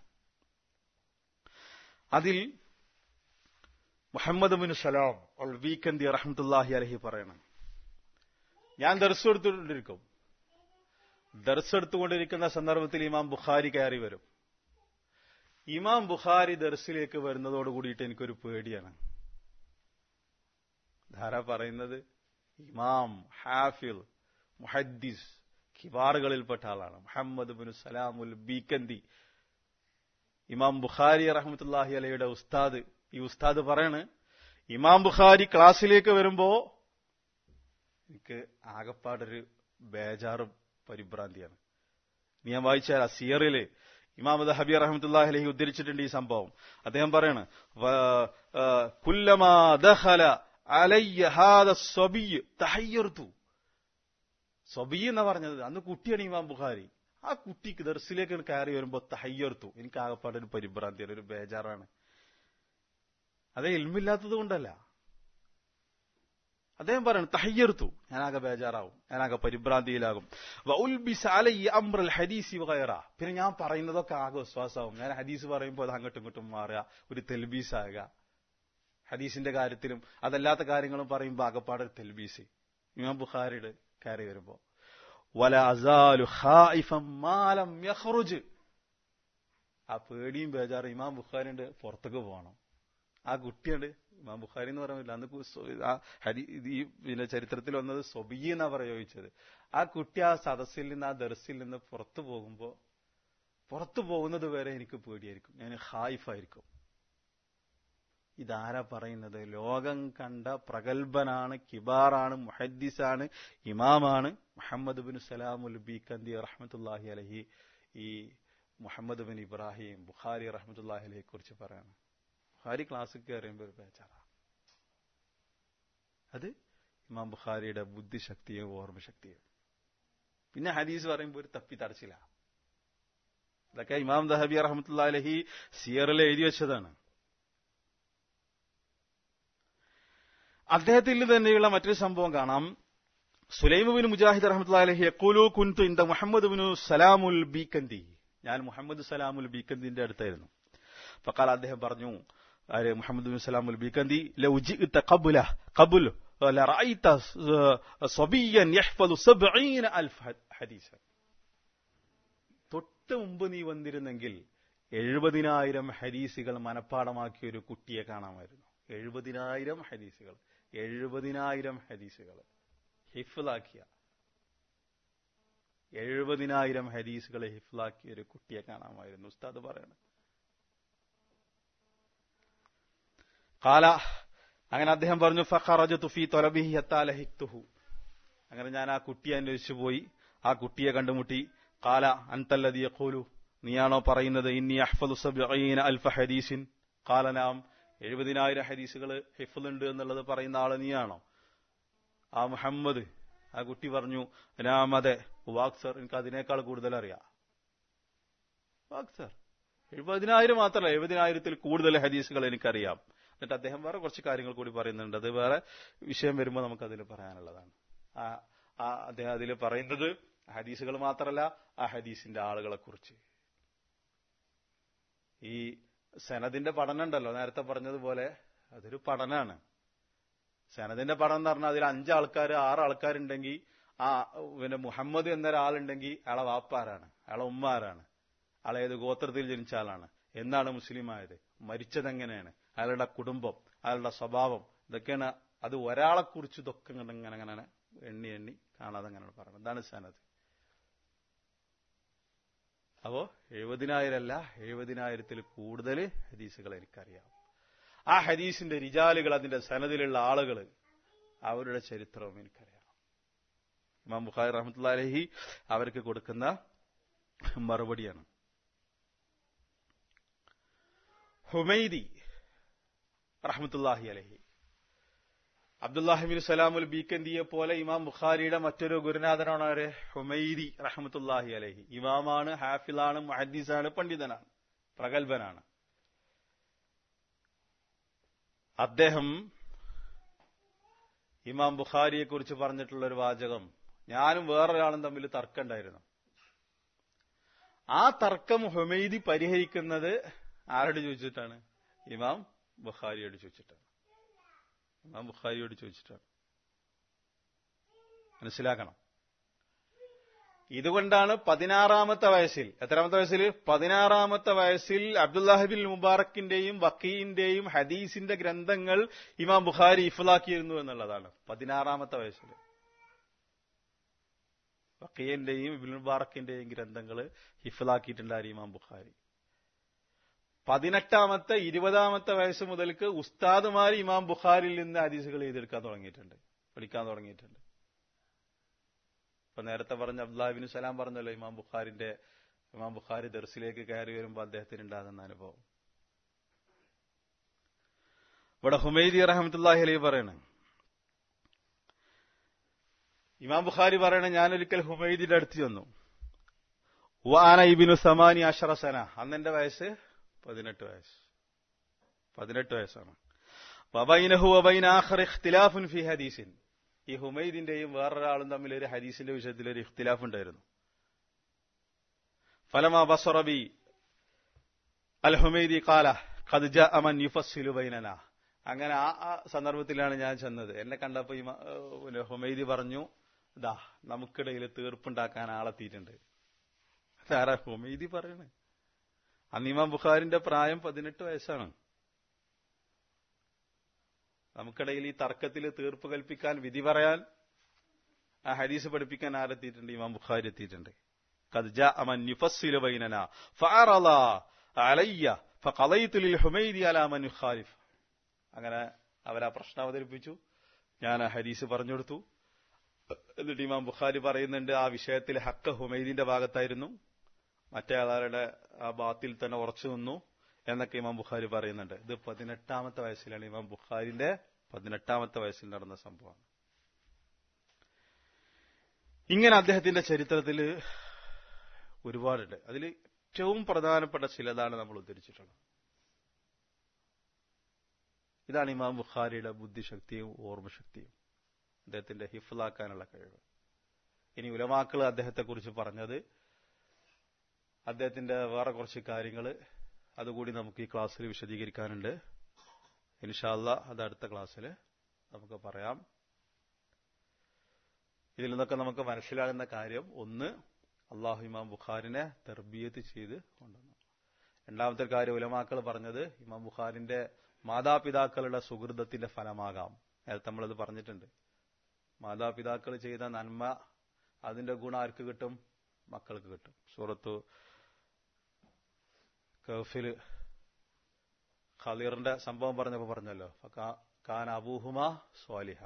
അതിൽ മുഹമ്മദ് ബിൻ സലാം വീക്കന്തി റഹ്മത്തുല്ലാഹി അലഹി പറയണം ഞാൻ ദർശെടുത്തുകൊണ്ടിരിക്കും ദർശെടുത്തുകൊണ്ടിരിക്കുന്ന സന്ദർഭത്തിൽ ഇമാം ബുഖാരി കയറി വരും ഇമാം ബുഖാരി ദർസിലേക്ക് വരുന്നതോട് കൂടിയിട്ട് എനിക്കൊരു പേടിയാണ് ധാര പറയുന്നത് ഇമാം ഹാഫിൽ മുഹദ്ദിസ് കിബാറുകളിൽപ്പെട്ട ആളാണ് മുഹമ്മദ് ബിൻ സലാമുൽ ബീക്കന്തി ഇമാം ബുഖാരി റഹ്മത്തുല്ലാഹി അലയുടെ ഉസ്താദ് ഈ ഉസ്താദ് പറയാണ് ഇമാം ബുഖാരി ക്ലാസ്സിലേക്ക് വരുമ്പോ എനിക്ക് ആകപ്പാടൊരു ബേജാറും പരിഭ്രാന്തിയാണ് നീ ഞാൻ വായിച്ചാൽ സിയറില് ഇമാം ഹബീർ റഹ്മത്തുല്ലാഹി അലഹി ഉദ്ധരിച്ചിട്ടുണ്ട് ഈ സംഭവം അദ്ദേഹം പറയാണ് കുല്ലമാ ദഖല അലയ്യ ഹാദ സ്വബിയ് തഹയ്യർത്തു സ്വബി എന്ന് പറഞ്ഞത് അന്ന് കുട്ടിയാണ് ഇമാം ബുഖാരി ആ കുട്ടിക്ക് ദർസിലേക്ക് കയറി വരുമ്പോ തഹയ്യർത്തു എനിക്ക് ആകപ്പാടെ ഒരു പരിഭ്രാന്തിയാണ് ഒരു ബേജാറാണ് അതേ ഇൽമില്ലാത്തത് കൊണ്ടല്ല അദ്ദേഹം പറയണം തഹയ്യർത്തു ഞാനാകെ ബേജാറാവും ഞാനാകെ പരിഭ്രാന്തിയിലാകും അമ്രൽ ഹദീസി വകയറ പിന്നെ ഞാൻ പറയുന്നതൊക്കെ ആകെ വിശ്വാസമാവും ഞാൻ ഹദീസ് പറയുമ്പോൾ അത് അങ്ങോട്ടും ഇങ്ങോട്ടും മാറുക ഒരു തെൽബീസാകുക ഹദീസിന്റെ കാര്യത്തിലും അതല്ലാത്ത കാര്യങ്ങളും പറയുമ്പോൾ ആകപ്പാടെ തെൽബീസ് ഇമാം ബുഖാരിയുടെ കയറി വരുമ്പോ വല അസാലു ഖായിഫം മാലം യഖ്റുജ് ആ പേടിയും ബേജാറും ഇമാം ബുഖാരിണ്ട് പുറത്തേക്ക് പോകണം ആ കുട്ടിയുണ്ട് ഇമാം ബുഖാരി എന്ന് പറയുന്നില്ല അന്ന് കു- സൊ- ആ ഹരി ഇത് ഈ പിന്നെ ചരിത്രത്തിൽ വന്നത് സൊബി എന്നാ പ്രയോഗിച്ചത് ആ കുട്ടി ആ സദസ്സിൽ നിന്ന് ആ ദർസിൽ നിന്ന് പുറത്തു പോകുമ്പോ പുറത്തു പോകുന്നത് വരെ എനിക്ക് പേടിയായിരിക്കും ഞാൻ ഹായിഫായിരിക്കും ഇതാരാ പറയുന്നത് ലോകം കണ്ട പ്രഗത്ഭനാണ് കിബാറാണ് മുഹദ്ദിസാണ് ഇമാമാണ് മുഹമ്മദ് ബിൻ സലാമുൽ ബീക്കന്തി റഹ്മത്തുല്ലാഹി അലഹി ഈ മുഹമ്മദ് ബിൻ ഇബ്രാഹിം ബുഖാരി റഹ്മത്തുല്ലാഹി അലഹിയെ കുറിച്ച് പറയാണ് ബുഖാരി ക്ലാസ്സിൽ കയറിയുമ്പോൾ ഒരു ബേജാറാ അത് ഇമാം ബുഖാരിയുടെ ബുദ്ധിശക്തിയും ഓർമ്മശക്തിയും പിന്നെ ഹദീസ് പറയുമ്പോൾ ഒരു തപ്പി തടച്ചില്ല ഇതൊക്കെ ഇമാം ദഹബി റഹ്മത്തുല്ലാ അലഹി സിയറിൽ എഴുതി വെച്ചതാണ് അദ്ദേഹത്തിൽ തന്നെയുള്ള മറ്റൊരു സംഭവം കാണാം സുലൈമുബിൻ മുജാഹിദ് റഹ്മത്തുല്ലാ അലഹി യക്കൂലു കുൻതു ഇന്ത മുഹമ്മദ് ബിനു സലാമുൽ ബീക്കന്തി ഞാൻ മുഹമ്മദ് സലാമുൽ ബീക്കന്തിന്റെ അടുത്തായിരുന്നു ഫക്കാൽ അദ്ദേഹം പറഞ്ഞു ആര് മുഹമ്മദ് ബിൻ സലാമുൽ ബീക്കന്തി ലൗ ജിഇത ഖബ്ല ഖബ്ൽ ലറഅയ്ത സബിയൻ യഹ്ഫദു 70 അൽഫ് ഹദീസ് തൊട്ട് മുമ്പ് നീ വന്നിരുന്നെങ്കിൽ എഴുപതിനായിരം ഹദീസുകൾ മനഃപ്പാടമാക്കിയ ഒരു കുട്ടിയെ കാണാമായിരുന്നു എഴുപതിനായിരം ഹദീസുകൾ എഴുപതിനായിരം ഹദീസുകൾ ഹിഫിലാക്കിയ എഴുപതിനായിരം ഹദീസുകളെ ഹിഫിലാക്കിയ ഒരു കുട്ടിയെ കാണാമായിരുന്നു ഉസ്താദ് പറയണം കാല അങ്ങനെ അദ്ദേഹം പറഞ്ഞു ഫഖറജ തുഫി തൊലബിഹി ഹത്താലഹിത്തുഹു അങ്ങനെ ഞാൻ ആ കുട്ടിയെ അന്വേഷിച്ചു പോയി ആ കുട്ടിയെ കണ്ടുമുട്ടി കാല അൻതല്ലതി യഖൂലു നീയാണോ പറയുന്നത് ഇന്നി അഹ്ഫദു സബ്ഈന അൽഫ ഹദീസിൻ കാല നാം എഴുപതിനായിരം ഹദീസുകൾ ഹിഫ്ലുണ്ട് എന്നുള്ളത് പറയുന്ന ആള് നീയാണോ ആ മുഹമ്മദ് ആ കുട്ടി പറഞ്ഞു നാം അതെ വാക് സർ എനിക്ക് അതിനേക്കാൾ കൂടുതൽ അറിയാം വാക് സർ എഴുപതിനായിരം മാത്രമല്ല എഴുപതിനായിരത്തിൽ കൂടുതൽ ഹദീസുകൾ എനിക്കറിയാം എന്നിട്ട് അദ്ദേഹം വേറെ കുറച്ച് കാര്യങ്ങൾ കൂടി പറയുന്നുണ്ട് അത് വേറെ വിഷയം വരുമ്പോൾ നമുക്ക് അതിൽ പറയാനുള്ളതാണ് ആ ആ അദ്ദേഹം അതിൽ പറയുന്നത് ഹദീസുകൾ മാത്രമല്ല ആ ഹദീസിന്റെ ആളുകളെ കുറിച്ച് ഈ സനദിന്റെ പഠനം ഉണ്ടല്ലോ നേരത്തെ പറഞ്ഞതുപോലെ അതൊരു പഠനമാണ് സനദിന്റെ പഠനം എന്ന് പറഞ്ഞാൽ അതിൽ അഞ്ചാൾക്കാർ ആറ് ആൾക്കാരുണ്ടെങ്കിൽ ആ പിന്നെ മുഹമ്മദ് എന്നൊരാളുണ്ടെങ്കിൽ അയാളെ വാപ്പാരാണ് അയാളെ ഉമ്മാരാണ് അയാൾ ഏത് ഗോത്രത്തിൽ ജനിച്ച ആളാണ് എന്നാണ് മുസ്ലിം ആയത് മരിച്ചതെങ്ങനെയാണ് അയാളുടെ കുടുംബം അയാളുടെ സ്വഭാവം ഇതൊക്കെയാണ് അത് ഒരാളെ കുറിച്ച് ഇതൊക്കെ ഇങ്ങനെ ഇങ്ങനെ അങ്ങനെ എണ്ണി എണ്ണി കാണാതെ അങ്ങനെ പറയണം ഇതാണ് സനത് അപ്പോ എഴുപതിനായിരമല്ല എഴുപതിനായിരത്തിൽ കൂടുതൽ ഹദീസുകൾ എനിക്കറിയാം ആ ഹദീസിന്റെ റിജാലുകൾ അതിന്റെ സനദിലുള്ള ആളുകൾ അവരുടെ ചരിത്രവും എനിക്കറിയാം ഇമാം ബുഖാരി റഹ്മത്തുള്ള അലഹി അവർക്ക് കൊടുക്കുന്ന മറുപടിയാണ് ഹുമൈദി റഹ്മത്തുല്ലാഹി അലഹി അബ്ദുല്ലാഹിബിൻ സലാമുൽ ബീക്കന്തിയെ പോലെ ഇമാം ബുഖാരിയുടെ മറ്റൊരു ഗുരുനാഥനാണ് ആര് ഹുമൈദി റഹ്മത്തുല്ലാഹി അലഹി ഇമാമാണ് ഹാഫിലാണ് മുഹദ്ദീസാണ് പണ്ഡിതനാണ് പ്രഗത്ഭനാണ് അദ്ദേഹം ഇമാം ബുഖാരിയെ കുറിച്ച് പറഞ്ഞിട്ടുള്ള ഒരു വാചകം ഞാനും വേറൊരാളും തമ്മിൽ തർക്കമുണ്ടായിരുന്നു ആ തർക്കം ഹുമൈദി പരിഹരിക്കുന്നത് ആരോട് ചോദിച്ചിട്ടാണ് ഇമാം ബുഖാരിയോട് ചോദിച്ചിട്ടാണ് ഇമാം ബുഖാരിയോട് ചോദിച്ചിട്ടാണ് മനസ്സിലാക്കണം ഇതുകൊണ്ടാണ് പതിനാറാമത്തെ വയസ്സിൽ എത്രാമത്തെ വയസ്സിൽ പതിനാറാമത്തെ വയസ്സിൽ അബ്ദുല്ലാഹിബിൻ മുബാറക്കിന്റെയും വക്കീന്റെയും ഹദീസിന്റെ ഗ്രന്ഥങ്ങൾ ഇമാം ബുഖാരി ഇഫ്ലാക്കിയിരുന്നു എന്നുള്ളതാണ് പതിനാറാമത്തെ വയസ്സിൽ വക്കീന്റെയും ഇബിൻ മുബാറക്കിന്റെയും ഗ്രന്ഥങ്ങൾ ഹിഫ്ലാക്കിയിട്ടുണ്ടായിരുന്നു ഇമാം ബുഖാരി പതിനെട്ടാമത്തെ ഇരുപതാമത്തെ വയസ്സ് മുതൽക്ക് ഉസ്താദുമാർ ഇമാം ബുഖാരിൽ നിന്ന് ഹദീസുകൾ എഴുതിയെടുക്കാൻ തുടങ്ങിയിട്ടുണ്ട് പഠിക്കാൻ തുടങ്ങിയിട്ടുണ്ട് ഇപ്പൊ നേരത്തെ പറഞ്ഞ അബ്ദുല്ലാഹിബിൻ സലാം പറഞ്ഞല്ലോ ഇമാം ബുഖാരിന്റെ ഇമാം ബുഖാരി ദർസിലേക്ക് കയറി വരുമ്പോൾ അദ്ദേഹത്തിന് ഉണ്ടാകുന്ന അനുഭവം ഇവിടെ ഹുമൈദി റഹമത്തുല്ലാഹി അലൈ പറയണ ഇമാം ബുഖാരി പറയണ ഞാനൊരിക്കൽ ഹുമൈദിയുടെ അടുത്ത് ചെന്നു വാന ഇബിനു സമാനി അഷറസന അന്നെന്റെ വയസ്സ് പതിനെട്ട് വയസ്സ് പതിനെട്ട് വയസ്സാണ് വബൈനഹു വബൈന ആഖർ ഇഖ്തിലാഫുൻ ഫി ഹദീസിൻ ഈ ഹുമൈദിന്റെയും വേറൊരാളും തമ്മിൽ ഒരു ഹദീസിന്റെ വിഷയത്തിൽ ഒരു ഇഖ്തിലാഫ് ഉണ്ടായിരുന്നു ഫലമാ ബസറബി അൽ ഹുമൈദി കാല ഖദ് ജാഅ മൻ യുഫസ്സിലു ബൈനന അങ്ങനെ ആ ആ സന്ദർഭത്തിലാണ് ഞാൻ ചെന്നത് എന്നെ കണ്ടപ്പോ ഈ മ- ഏഹ് പിന്നെ ഹുമൈദി പറഞ്ഞു ദാ നമുക്കിടയിൽ തീർപ്പുണ്ടാക്കാൻ ആളെത്തിയിട്ടുണ്ട് അതാരാ ഹുമൈദി പറയണേ അന്ന് ഇമാം ബുഖാരിന്റെ പ്രായം പതിനെട്ട് വയസ്സാണ് നമുക്കിടയിൽ ഈ തർക്കത്തിൽ തീർപ്പ് കൽപ്പിക്കാൻ വിധി പറയാൻ ആ ഹദീസ് പഠിപ്പിക്കാൻ ആരെത്തിയിട്ടുണ്ട് ഇമാം ബുഖാരി എത്തിയിട്ടുണ്ട് قد جاء من يفصل بيننا فعرض علي فقضيت للحميدي على من يخالف അങ്ങനെ അവരാ പ്രശ്നം അവതരിപ്പിച്ചു ഞാൻ ആ ഹദീസ് പറഞ്ഞു കൊടുത്തു എന്നിട്ട് ഇമാം ബുഖാരി പറയുന്നുണ്ട് ആ വിഷയത്തിൽ ഹക്ക ഹുമൈദിന്റെ ഭാഗത്തായിരുന്നു മറ്റേ ആളുടെ ആ ബാത്തിൽ തന്നെ ഉറച്ചു നിന്നു എന്നൊക്കെ ഇമാം ബുഖാരി പറയുന്നുണ്ട് ഇത് പതിനെട്ടാമത്തെ വയസ്സിലാണ് ഇമാം ബുഖാരിന്റെ പതിനെട്ടാമത്തെ വയസ്സിൽ നടന്ന സംഭവമാണ് ഇങ്ങനെ അദ്ദേഹത്തിന്റെ ചരിത്രത്തിൽ ഒരുപാടുണ്ട് അതിൽ ഏറ്റവും പ്രധാനപ്പെട്ട ചിലതാണ് നമ്മൾ ഉദ്ധരിച്ചിട്ടുള്ളത് ഇതാണ് ഇമാം ബുഖാരിയുടെ ബുദ്ധിശക്തിയും ഓർമ്മശക്തിയും അദ്ദേഹത്തിന്റെ ഹിഫ്ലാക്കാനുള്ള കഴിവ് ഇനി ഉലമാക്കൾ അദ്ദേഹത്തെക്കുറിച്ച് പറഞ്ഞത് അദ്ദേഹത്തിന്റെ വേറെ കുറച്ച് കാര്യങ്ങൾ അതുകൂടി നമുക്ക് ഈ ക്ലാസ്സിൽ വിശദീകരിക്കാനുണ്ട് ഇൻഷാല്ല അത് അടുത്ത ക്ലാസ്സിൽ നമുക്ക് പറയാം ഇതിൽ നിന്നൊക്കെ നമുക്ക് മനസ്സിലാകുന്ന കാര്യം ഒന്ന് അള്ളാഹു ഇമാം ബുഖാരിനെ തെർബിയത്ത് ചെയ്ത് കൊണ്ടുവന്നു രണ്ടാമത്തെ കാര്യം ഉലമാക്കൾ പറഞ്ഞത് ഇമാം ബുഖാരിന്റെ മാതാപിതാക്കളുടെ സുഹൃതത്തിന്റെ ഫലമാകാം നേരത്തെ നമ്മളത് പറഞ്ഞിട്ടുണ്ട് മാതാപിതാക്കൾ ചെയ്ത നന്മ അതിന്റെ ഗുണം ആർക്ക് കിട്ടും മക്കൾക്ക് കിട്ടും സൂറത്തു കഫില് ഖലീറിന്റെ സംഭവം പറഞ്ഞപ്പോ പറഞ്ഞല്ലോ കാൻ അബൂഹുമ സ്വാലിഹ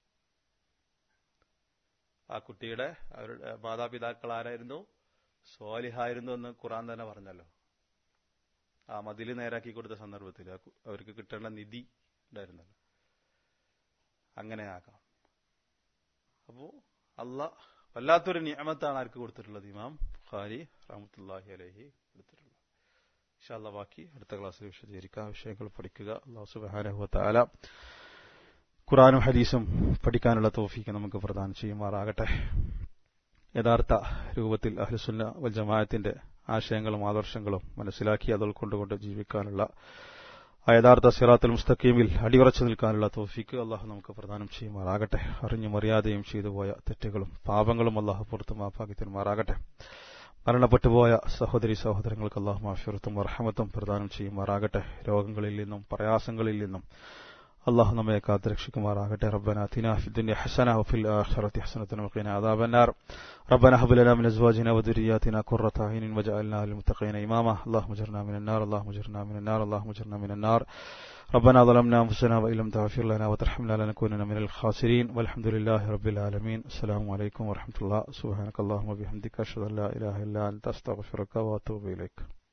ആ കുട്ടിയുടെ അവരുടെ മാതാപിതാക്കൾ ആരായിരുന്നു സ്വാലിഹായിരുന്നു എന്ന് ഖുറാൻ തന്നെ പറഞ്ഞല്ലോ ആ മതില് നേരാക്കി കൊടുത്ത സന്ദർഭത്തിൽ അവർക്ക് കിട്ടേണ്ട നിധി ഉണ്ടായിരുന്നല്ലോ അങ്ങനെ ആകാം അപ്പോ അല്ല വല്ലാത്തൊരു നിയമത്താണ് ആർക്ക് കൊടുത്തിട്ടുള്ളത് ഇമാം ഖാരി റഹമത്തുല്ലാഹി അലഹി കൊടുത്തിട്ടുള്ളത് ഇൻഷാല്ല ബാക്കി അടുത്ത ക്ലാസ്സിൽ വിശദീകരിക്കാം വിഷയങ്ങൾ പഠിക്കുക അള്ളാഹു സുബാനഹുല ഖുറാനും ഹദീസും പഠിക്കാനുള്ള തോഫീക്ക് നമുക്ക് പ്രദാനം ചെയ്യുമാറാകട്ടെ യഥാർത്ഥ രൂപത്തിൽ അഹ്ലുസുന്ന വൽ ജമാഅത്തിന്റെ ആശയങ്ങളും ആദർശങ്ങളും മനസ്സിലാക്കി അത് ഉൾക്കൊണ്ടുകൊണ്ട് ജീവിക്കാനുള്ള ആ യഥാർത്ഥ സിറാത്തുൽ മുസ്തഖീമിൽ അടിയുറച്ചു നിൽക്കാനുള്ള തോഫിക്ക് അള്ളാഹു നമുക്ക് പ്രദാനം ചെയ്യുമാറാകട്ടെ അറിഞ്ഞും അറിയാതെയും ചെയ്തുപോയ തെറ്റുകളും പാപങ്ങളും അള്ളാഹു പുറത്തു മാപ്പാക്കിത്തരുമാറാകട്ടെ മരണപ്പെട്ടുപോയ സഹോദരി സഹോദരങ്ങൾക്ക് അള്ളാഹു മാഫിറത്തും റഹമത്തും പ്രദാനം ചെയ്യുമാറാകട്ടെ രോഗങ്ങളിൽ നിന്നും പ്രയാസങ്ങളിൽ നിന്നും الله نما كاتركشكمار ربنا اتنا في الدنيا حسنة وفي الآخرة حسنة وقنا عذاب النار ربنا هب لنا من أزواجنا وذرياتنا قرة أعين واجعلنا للمتقين إماما اللهم اجرنا من النار اللهم اجرنا من النار اللهم اجرنا من النار ربنا ظلمنا أنفسنا وإن لم تغفر لنا وترحمنا لنكونن من الخاسرين والحمد لله رب العالمين السلام عليكم ورحمة الله سبحانك اللهم وبحمدك أشهد أن لا إله إلا أنت أستغفرك وأتوب إليك